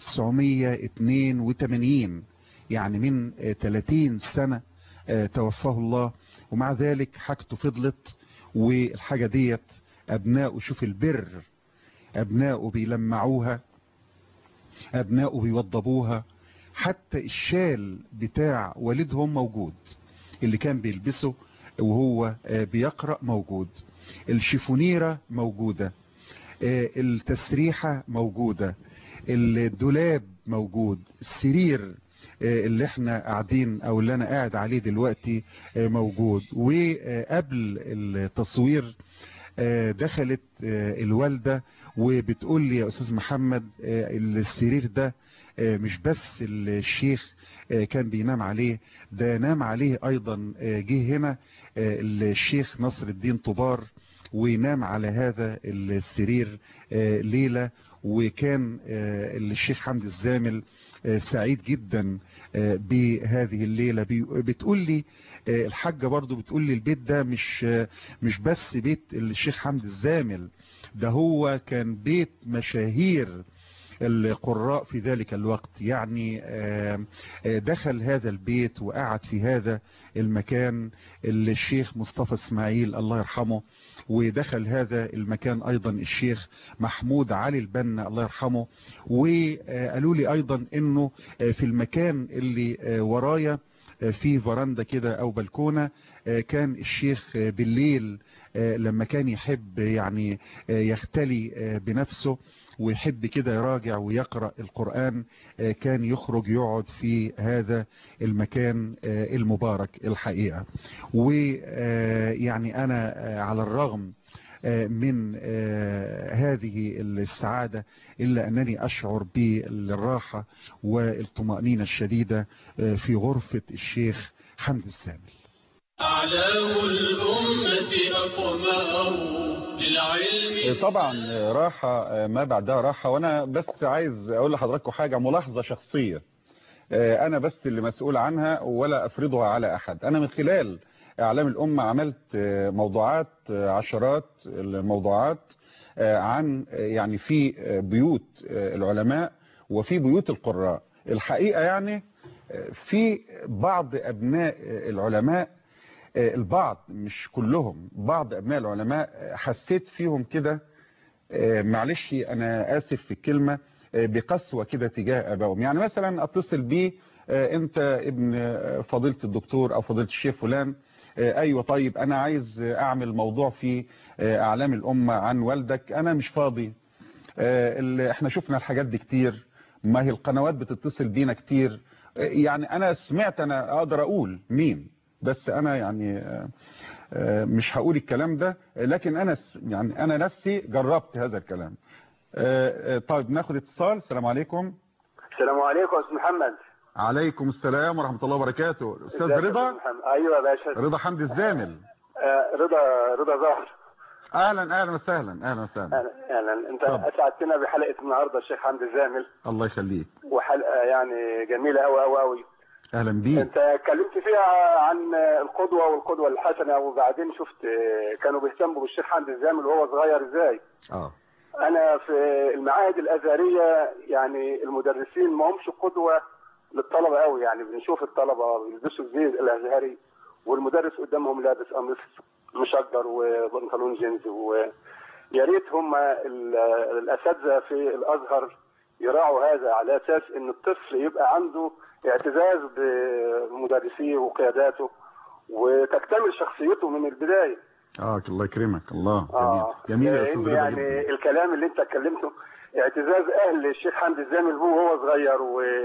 1982 يعني من 30 سنة توفاه الله ومع ذلك حاجته فضلت والحاجة ديت أبناؤه شوف البر أبناؤه بيلمعوها أبناؤه بيوضبوها حتى الشال بتاع والدهم موجود اللي كان بيلبسه وهو بيقرأ موجود الشيفونيرة موجودة التسريحة موجودة الدولاب موجود السرير اللي احنا قاعدين او اللي انا قاعد عليه دلوقتي موجود وقبل التصوير دخلت الوالدة وبتقول لي يا استاذ محمد السرير ده مش بس الشيخ كان بينام عليه ده نام عليه ايضا جه هنا الشيخ نصر الدين طبار ونام على هذا السرير ليلة وكان الشيخ حمد الزامل سعيد جدا بهذه الليلة بتقول لي الحاجة برضو بتقول لي البيت ده مش مش بس بيت الشيخ حمد الزامل ده هو كان بيت مشاهير القراء في ذلك الوقت يعني دخل هذا البيت وقعد في هذا المكان الشيخ مصطفى اسماعيل الله يرحمه ودخل هذا المكان ايضا الشيخ محمود علي البنا الله يرحمه وقالوا لي ايضا انه في المكان اللي ورايا في فراندا كده او بلكونة كان الشيخ بالليل لما كان يحب يعني يختلي بنفسه ويحب كده يراجع ويقرأ القرآن كان يخرج يقعد في هذا المكان المبارك الحقيقة ويعني أنا على الرغم من هذه السعادة إلا أنني أشعر بالراحة والطمأنينة الشديدة في غرفة الشيخ حمد السامل أعلام الأمة أقمار للعلم طبعا راحة ما بعدها راحة وأنا بس عايز أقول لحضراتكم حاجة ملاحظة شخصية أنا بس اللي مسؤول عنها ولا أفرضها على أحد أنا من خلال اعلام الامه عملت موضوعات عشرات الموضوعات عن يعني في بيوت العلماء وفي بيوت القراء الحقيقه يعني في بعض ابناء العلماء البعض مش كلهم بعض ابناء العلماء حسيت فيهم كده معلش انا اسف في الكلمه بقسوه كده تجاه ابائهم يعني مثلا اتصل بيه انت ابن فضيله الدكتور او فضيله الشيخ فلان ايوه طيب انا عايز اعمل موضوع في اعلام الامه عن والدك انا مش فاضي احنا شفنا الحاجات دي كتير ما هي القنوات بتتصل بينا كتير يعني انا سمعت انا اقدر اقول مين بس انا يعني آه، آه، مش هقول الكلام ده لكن انا س- يعني انا نفسي جربت هذا الكلام آه، آه، طيب ناخد اتصال السلام عليكم السلام عليكم يا استاذ محمد عليكم السلام ورحمه الله وبركاته استاذ ازيك يا رضا أستاذ محمد؟ ايوه يا باشا رضا حمدي الزامل آه، رضا رضا ظهر اهلا اهلا وسهلا اهلا وسهلا اهلا اهلا انت اتفضل. اسعدتنا بحلقه النهارده الشيخ حمدي الزامل الله يخليك وحلقه يعني جميله قوي قوي قوي اهلا بيك انت اتكلمت فيها عن القدوه والقدوه الحسنه وبعدين شفت آه، كانوا بيهتموا بالشيخ حمدي الزامل وهو صغير ازاي اه انا في المعاهد الازهريه يعني المدرسين ما همش قدوه للطلبه قوي يعني بنشوف الطلبه بيلبسوا الزي الازهري والمدرس قدامهم لابس قميص مشجر وبنطلون جينز ويا ريت هم ال- الاساتذه في الازهر يراعوا هذا على اساس ان الطفل يبقى عنده اعتزاز بمدرسيه وقياداته وتكتمل شخصيته من البدايه اه الله يكرمك الله جميل اه جميل يا لأن استاذ رضا يعني جدا الكلام اللي انت اتكلمته اعتزاز اهل الشيخ حمدي الزامل بيه وهو صغير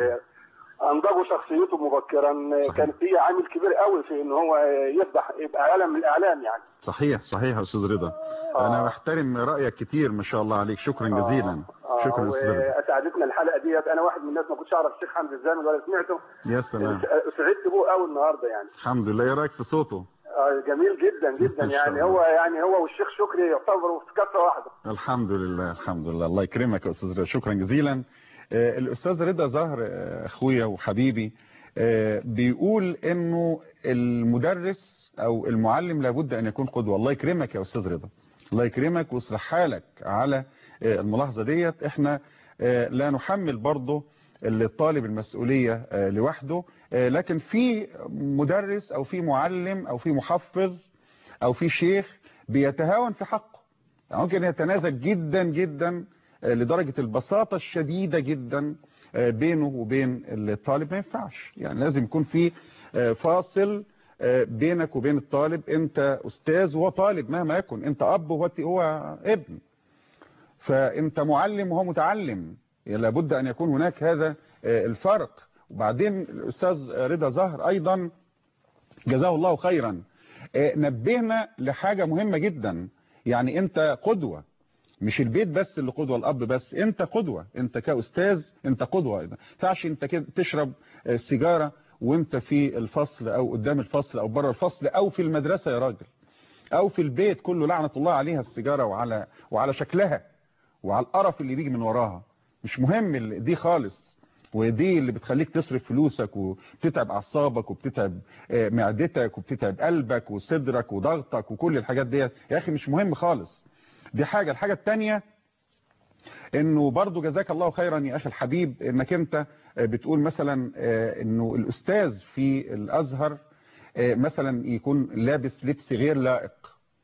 وانضجوا شخصيته مبكرا كانت هي عامل كبير قوي في ان هو يفضح يبقى علم من الاعلام يعني صحيح صحيح يا استاذ رضا انا بحترم رايك كتير ما شاء الله عليك شكرا جزيلا آه، شكرا يا استاذ رضا واسعدتنا الحلقه ديت انا واحد من الناس ما كنتش اعرف الشيخ حمدي الزامل ولا سمعته يا سلام سعدت بيه قوي النهارده يعني الحمد لله ايه رايك في صوته آه، جميل جدا جدا ما شاء يعني الله. هو يعني هو والشيخ شكري يعتبروا في كفه واحده الحمد لله الحمد لله الله يكرمك يا استاذ رضا شكرا جزيلا آه، الاستاذ رضا زهر آه، اخويا وحبيبي آه، بيقول انه المدرس او المعلم لابد ان يكون قدوه الله يكرمك يا استاذ رضا الله يكرمك ويصلح حالك على آه، الملاحظه ديت احنا آه، لا نحمل برضه الطالب المسؤوليه آه، لوحده آه، لكن في مدرس او في معلم او في محفظ او في شيخ بيتهاون في حقه يعني ممكن يتنازل جدا جدا آه، لدرجة البساطة الشديدة جدا آه، بينه وبين الطالب ما ينفعش يعني لازم يكون في آه، فاصل آه، بينك وبين الطالب انت استاذ وهو طالب مهما يكن انت اب وهو هو ابن فانت معلم وهو متعلم يعني لابد ان يكون هناك هذا آه، الفرق وبعدين الاستاذ رضا زهر ايضا جزاه الله خيرا آه، نبهنا لحاجة مهمة جدا يعني انت قدوة مش البيت بس اللي قدوة الاب بس انت قدوة انت كأستاذ انت قدوة ما ينفعش انت كده تشرب آه، سيجارة وانت في الفصل او قدام الفصل او بره الفصل او في المدرسة يا راجل او في البيت كله لعنة الله عليها السيجارة وعلى وعلى شكلها وعلى القرف اللي بيجي من وراها مش مهم ال- دي خالص ودي اللي بتخليك تصرف فلوسك وبتتعب اعصابك وبتتعب آه، معدتك وبتتعب قلبك وصدرك وضغطك وكل الحاجات دي يا اخي مش مهم خالص دي حاجة الحاجة التانية انه برضو جزاك الله خيرا يا اخي الحبيب انك انت آه، بتقول مثلا آه، انه الاستاذ في الازهر آه، مثلا يكون لابس لبس غير لائق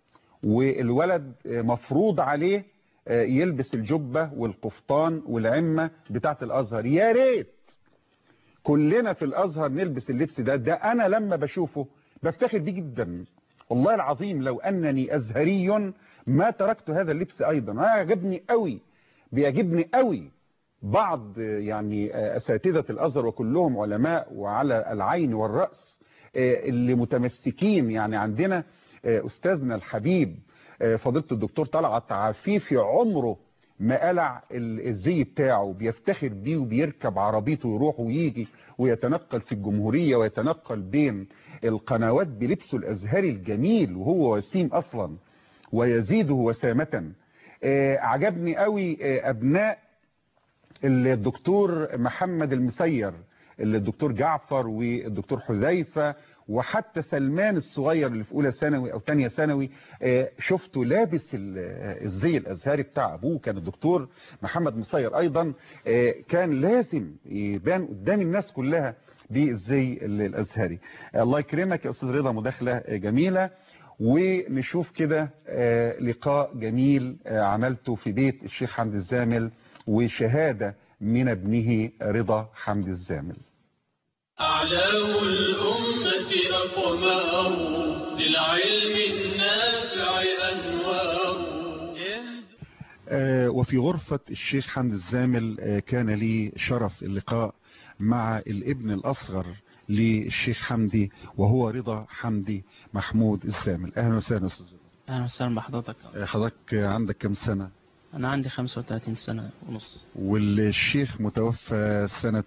والولد آه، مفروض عليه آه، يلبس الجبة والقفطان والعمة بتاعت الازهر يا ريت كلنا في الازهر نلبس اللبس ده ده انا لما بشوفه بفتخر بيه جدا والله العظيم لو انني ازهري ما تركت هذا اللبس ايضا انا عجبني قوي بيعجبني قوي بعض يعني اساتذه الازهر وكلهم علماء وعلى العين والراس اللي متمسكين يعني عندنا استاذنا الحبيب فضيله الدكتور طلعت عفيفي عمره ما قلع الزي بتاعه بيفتخر بيه وبيركب عربيته ويروح ويجي ويتنقل في الجمهورية ويتنقل بين القنوات بلبسه الأزهري الجميل وهو وسيم أصلا ويزيده وسامة آه عجبني قوي آه أبناء الدكتور محمد المسير الدكتور جعفر والدكتور حذيفة وحتى سلمان الصغير اللي في اولى ثانوي او ثانيه ثانوي شفته لابس الزي الازهري بتاع ابوه كان الدكتور محمد مصير ايضا كان لازم يبان قدام الناس كلها بالزي الازهري الله يكرمك يا استاذ رضا مداخله جميله ونشوف كده لقاء جميل عملته في بيت الشيخ حمد الزامل وشهاده من ابنه رضا حمد الزامل أعلام الأمة أقمار للعلم النافع أنوار آه وفي غرفة الشيخ حمد الزامل آه كان لي شرف اللقاء مع الابن الاصغر للشيخ حمدي وهو رضا حمدي محمود الزامل اهلا وسهلا استاذ اهلا وسهلا بحضرتك حضرتك عندك كم سنة انا عندي 35 سنة ونص والشيخ متوفى سنة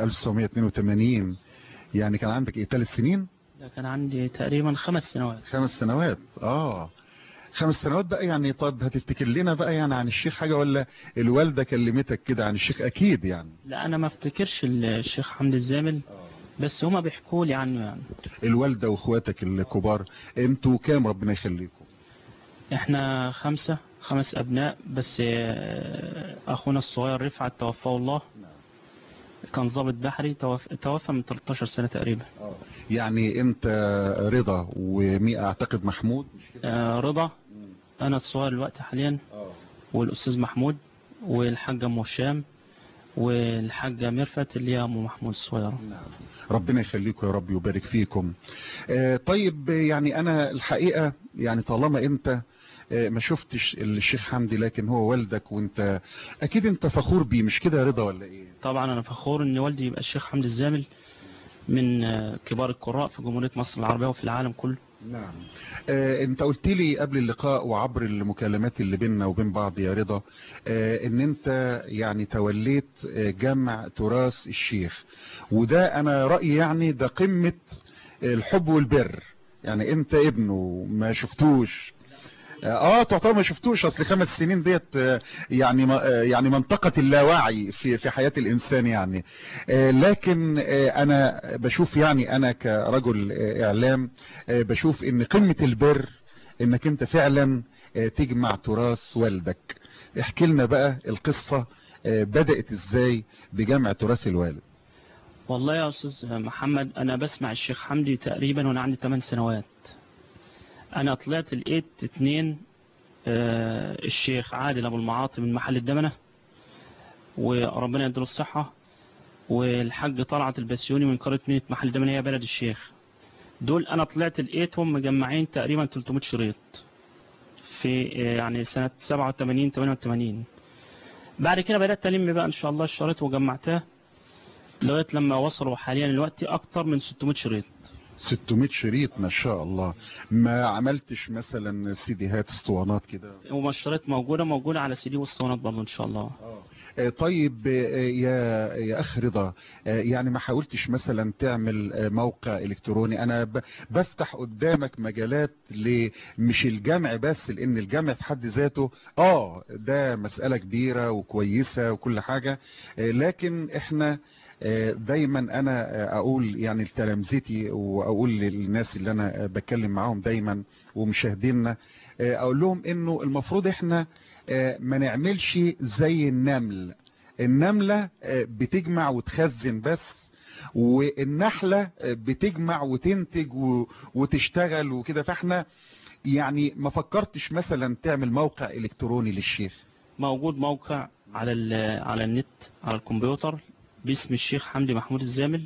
1982 يعني كان عندك ايه ثلاث سنين ده كان عندي تقريبا خمس سنوات خمس سنوات اه خمس سنوات بقى يعني طب هتفتكر لنا بقى يعني عن الشيخ حاجة ولا الوالدة كلمتك كده عن الشيخ اكيد يعني لا انا ما افتكرش الشيخ حمدي الزامل بس هما بيحكوا لي عنه يعني الوالدة واخواتك الكبار انتوا كام ربنا يخليكم احنا خمسة خمس ابناء بس آه، اخونا الصغير رفعت توفاه الله كان ضابط بحري توف- توفى من 13 سنة تقريبا يعني انت رضا ومي اعتقد محمود آه، رضا انا الصغير الوقت حاليا والاستاذ محمود والحاجة ام هشام والحاجة ميرفت اللي هي ام محمود الصغيرة ربنا يخليكم يا رب ويبارك فيكم آه، طيب يعني انا الحقيقة يعني طالما انت آه، ما شفتش الشيخ حمدي لكن هو والدك وانت اكيد انت فخور بيه مش كده يا رضا ولا ايه طبعا انا فخور ان والدي يبقى الشيخ حمدي الزامل من آه، كبار القراء في جمهورية مصر العربية وفي العالم كله نعم آه، انت قلت لي قبل اللقاء وعبر المكالمات اللي بيننا وبين بعض يا رضا آه، ان انت يعني توليت آه، جمع تراث الشيخ وده انا رأيي يعني ده قمة الحب والبر يعني انت ابنه ما شفتوش اه تعتبر ما شفتوش اصل خمس سنين ديت آه، يعني ما- آه، يعني منطقة اللاوعي في في حياة الانسان يعني آه، لكن آه، انا بشوف يعني انا كرجل آه، اعلام آه، بشوف ان قمة البر انك انت فعلا آه، تجمع تراث والدك احكي لنا بقى القصة آه، بدأت ازاي بجمع تراث الوالد والله يا استاذ محمد انا بسمع الشيخ حمدي تقريبا وانا عندي 8 سنوات انا طلعت لقيت اتنين آه، الشيخ عادل ابو المعاطي من محل الدمنة وربنا يديله الصحة والحاج طلعت البسيوني من قرية مينة محل الدمنة هي بلد الشيخ دول انا طلعت لقيتهم مجمعين تقريبا 300 شريط في آه، يعني سنة 87 88 بعد كده بدأت ألم بقى إن شاء الله الشريط وجمعتها لغاية لما وصلوا حاليا الوقت أكتر من 600 شريط 600 شريط ما شاء الله ما عملتش مثلا سيديهات اسطوانات كده وما الشريط موجودة موجودة على سي دي والصوانات برضه إن شاء الله آه، طيب آه، يا يا اخ رضا آه، يعني ما حاولتش مثلا تعمل آه، موقع الكتروني انا ب- بفتح قدامك مجالات ل- مش الجمع بس لان الجمع في حد ذاته اه ده مسألة كبيرة وكويسة وكل حاجة آه، لكن احنا آه، دايما انا آه، اقول يعني لتلامذتي واقول للناس اللي انا آه، بتكلم معاهم دايما ومشاهدينا آه، اقول لهم انه المفروض احنا آه، ما نعملش زي النمل النملة آه، بتجمع وتخزن بس والنحلة آه، بتجمع وتنتج و- وتشتغل وكده فاحنا يعني ما فكرتش مثلا تعمل موقع الكتروني للشيخ موجود موقع على ال- على النت على الكمبيوتر باسم الشيخ حمدي محمود الزامل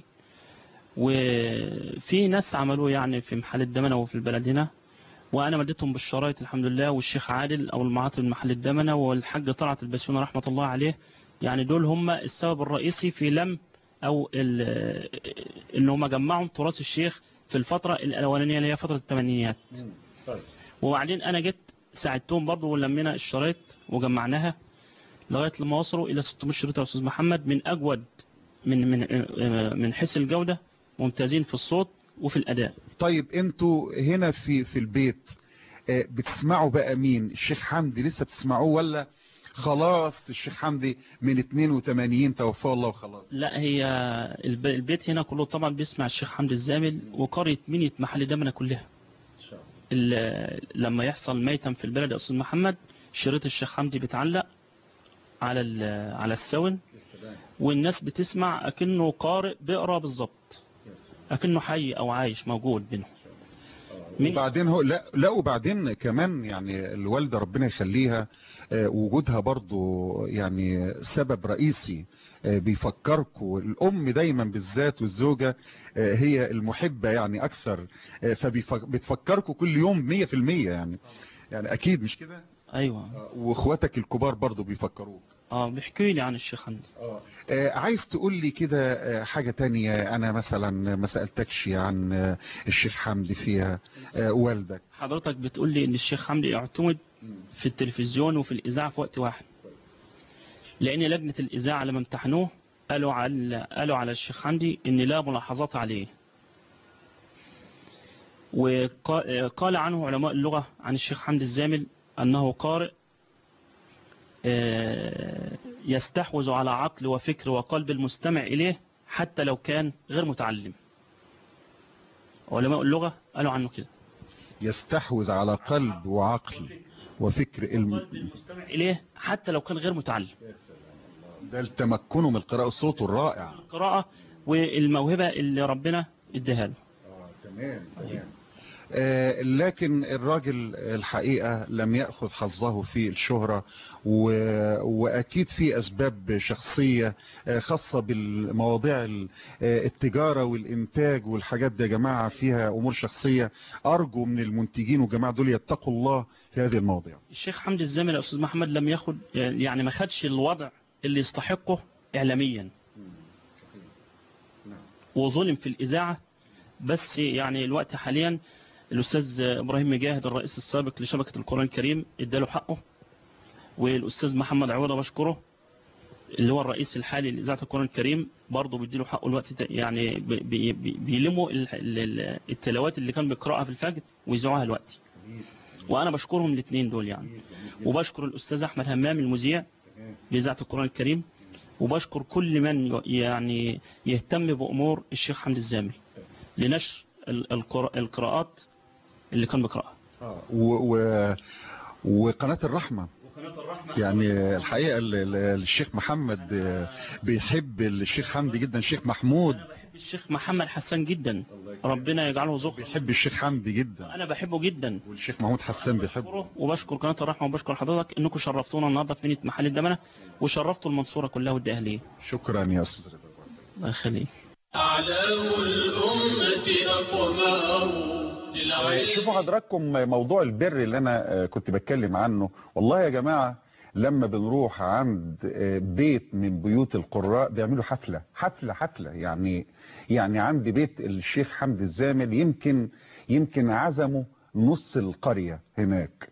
وفي ناس عملوه يعني في محل الدمنة وفي البلد هنا وانا مديتهم بالشرايط الحمد لله والشيخ عادل او المعاطي من محل الدمنة والحاج طلعت البسيونة رحمة الله عليه يعني دول هم السبب الرئيسي في لم او ال- ان هم جمعوا تراث الشيخ في الفترة الاولانية اللي هي فترة الثمانينيات وبعدين انا جيت ساعدتهم برضه ولمينا الشرايط وجمعناها لغاية لما وصلوا إلى 600 شريط يا أستاذ محمد من أجود من من من حيث الجودة ممتازين في الصوت وفي الأداء طيب انتوا هنا في في البيت آه، بتسمعوا بقى مين الشيخ حمدي لسه بتسمعوه ولا خلاص الشيخ حمدي من 82 توفاه الله وخلاص لا هي الب- البيت هنا كله طبعا بيسمع الشيخ حمدي الزامل وقرية مينية محل دمنة كلها ال- لما يحصل ميتم في البلد يا أستاذ محمد شريط الشيخ حمدي بيتعلق على ال- على السون والناس بتسمع أكنه قارئ بيقرا بالظبط أكنه حي أو عايش موجود بينهم وبعدين هو لا لا وبعدين كمان يعني الوالده ربنا يخليها آه، وجودها برضو يعني سبب رئيسي آه، بيفكركوا الام دايما بالذات والزوجه آه، هي المحبه يعني اكثر فبتفكركوا كل يوم 100% يعني يعني اكيد مش كده ايوه واخواتك الكبار برضو بيفكروك اه بيحكي لي عن الشيخ حمدي آه، عايز تقول لي كده آه، حاجة تانية أنا مثلا ما سألتكش عن آه، الشيخ حمدي فيها آه، والدك حضرتك بتقول لي ان الشيخ حمدي اعتمد في التلفزيون وفي الاذاعه في وقت واحد لان لجنه الاذاعه لما امتحنوه قالوا على قالوا على الشيخ حمدي ان لا ملاحظات عليه وقال عنه علماء اللغه عن الشيخ حمدي الزامل انه قارئ آه، يستحوذ على عقل وفكر وقلب المستمع اليه حتى لو كان غير متعلم علماء اللغه قالوا عنه كده يستحوذ على قلب وعقل وفكر الم... المستمع إليه حتى لو كان غير متعلم ده التمكنه من القراءة صوته الرائع القراءة والموهبة اللي ربنا اداها له تمام تمام آه، لكن الراجل الحقيقة لم يأخذ حظه في الشهرة و... وأكيد في أسباب شخصية آه، خاصة بالمواضيع ال- آه، التجارة والإنتاج والحاجات دي يا جماعة فيها أمور شخصية أرجو من المنتجين والجماعة دول يتقوا الله في هذه المواضيع الشيخ حمدي الزامل يا أستاذ محمد لم ياخد يعني ما خدش الوضع اللي يستحقه إعلاميا وظلم في الإذاعة بس يعني الوقت حاليا الأستاذ إبراهيم مجاهد الرئيس السابق لشبكة القرآن الكريم اداله حقه والأستاذ محمد عوضة بشكره اللي هو الرئيس الحالي لإذاعة القرآن الكريم برضه بيديله حقه الوقت ده يعني بي- بي- بي- بيلموا ال- ال- التلاوات اللي كان بيقرأها في الفجر ويذاعوها الوقت وأنا بشكرهم الاثنين دول يعني وبشكر الأستاذ أحمد همام المذيع بإذاعة القرآن الكريم وبشكر كل من ي- يعني يهتم بأمور الشيخ حمد الزامل لنشر ال- القرا- القراءات اللي كان بيقرأها و... و... وقناة الرحمة يعني الحقيقة ال- ال- الشيخ محمد آه، بيحب الشيخ حمدي جدا الشيخ محمود الشيخ محمد حسان جدا ربنا يجعله ذخر بيحب الشيخ حمدي جدا أنا بحبه جدا والشيخ محمود حسان بيحبه وبشكر قناة الرحمة وبشكر حضرتك انكم شرفتونا النهارده في مدينة محل الدمنة وشرفتوا المنصورة كلها والدقهلية شكرا يا أستاذ رضا الله يخليك أعلام الأمة أقمار للعلم شوفوا حضراتكم موضوع البر اللي انا آه، كنت بتكلم عنه والله يا جماعة لما بنروح عند آه، بيت من بيوت القراء بيعملوا حفلة حفلة حفلة يعني يعني عند بيت الشيخ حمد الزامل يمكن يمكن عزموا نص القرية هناك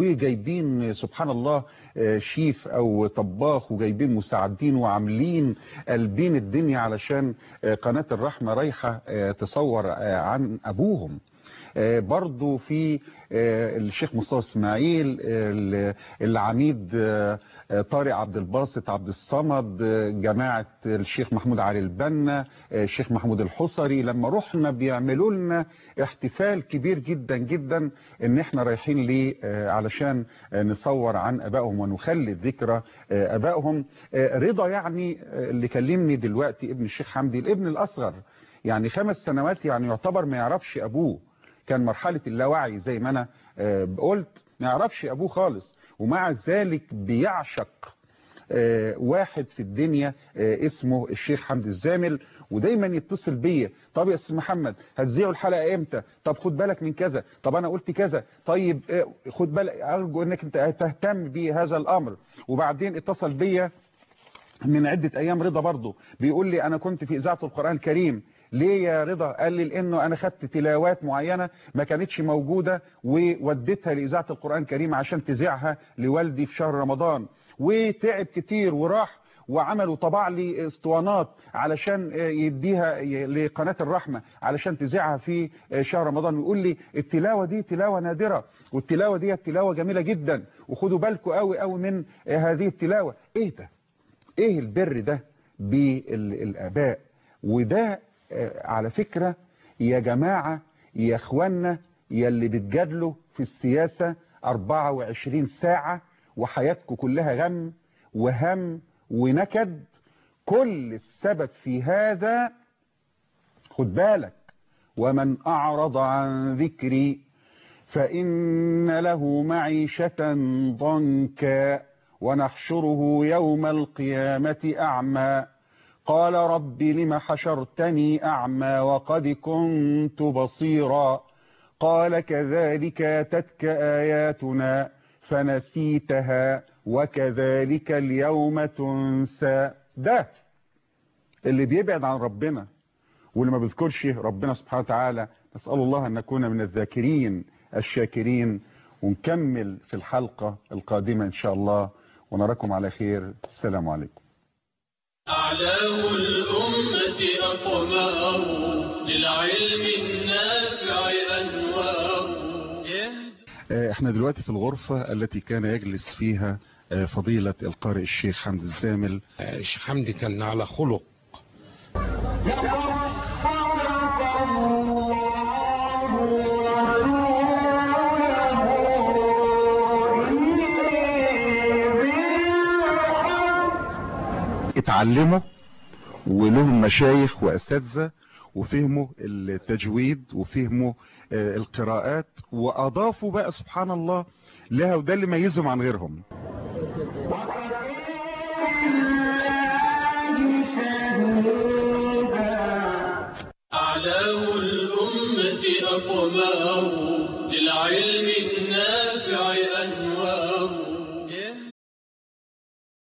وجايبين سبحان الله آه، شيف او طباخ وجايبين مساعدين وعاملين قلبين الدنيا علشان آه، قناة الرحمة رايحة آه، تصور آه، عن ابوهم آه، برضو في آه، الشيخ مصطفى اسماعيل آه، العميد آه، آه، طارق عبد الباسط عبد الصمد آه، جماعة الشيخ محمود علي البنا آه، الشيخ محمود الحصري لما رحنا بيعملوا لنا احتفال كبير جدا جدا ان احنا رايحين ليه آه، علشان آه، نصور عن ابائهم ونخلد ذكرى آه، ابائهم آه، رضا يعني آه، اللي كلمني دلوقتي ابن الشيخ حمدي الابن الاصغر يعني خمس سنوات يعني يعتبر ما يعرفش ابوه كان مرحلة اللاوعي زي ما انا آه، قلت ما يعرفش ابوه خالص ومع ذلك بيعشق آه، واحد في الدنيا آه، اسمه الشيخ حمد الزامل ودايما يتصل بيا طب يا استاذ محمد هتذيعوا الحلقه امتى طب خد بالك من كذا طب انا قلت كذا طيب آه، خد بالك ارجو انك انت تهتم بهذا الامر وبعدين اتصل بيا من عدة أيام رضا برضه بيقول لي أنا كنت في إذاعة القرآن الكريم ليه يا رضا قال لي لأنه أنا خدت تلاوات معينة ما كانتش موجودة ووديتها لإذاعة القرآن الكريم عشان تذيعها لوالدي في شهر رمضان وتعب كتير وراح وعمل وطبع لي اسطوانات علشان يديها لقناة الرحمة علشان تذيعها في شهر رمضان ويقول لي التلاوة دي تلاوة نادرة والتلاوة دي تلاوة جميلة جدا وخدوا بالكم قوي قوي من هذه التلاوة ايه ده ايه البر ده بالاباء وده آه، على فكرة يا جماعة يا اخوانا يا اللي بتجادلوا في السياسة 24 ساعة وحياتكم كلها غم وهم ونكد كل السبب في هذا خد بالك ومن أعرض عن ذكري فإن له معيشة ضنكا ونحشره يوم القيامة أعمى قال رب لم حشرتني أعمى وقد كنت بصيرا قال كذلك أتتك آياتنا فنسيتها وكذلك اليوم تنسى ده اللي بيبعد عن ربنا واللي ما بيذكرش ربنا سبحانه وتعالى نسأل الله أن نكون من الذاكرين الشاكرين ونكمل في الحلقة القادمة إن شاء الله ونراكم على خير السلام عليكم أعلام الأمة أقمار للعلم النافع أنوار احنا دلوقتي في الغرفة التي كان يجلس فيها فضيلة القارئ الشيخ حمد الزامل الشيخ حمدي كان على خلق اتعلموا ولهم مشايخ واساتذه وفهموا التجويد وفهموا القراءات واضافوا بقى سبحان الله لها وده اللي ميزهم عن غيرهم أعلام الأمة أقمار للعلم النافع أنوار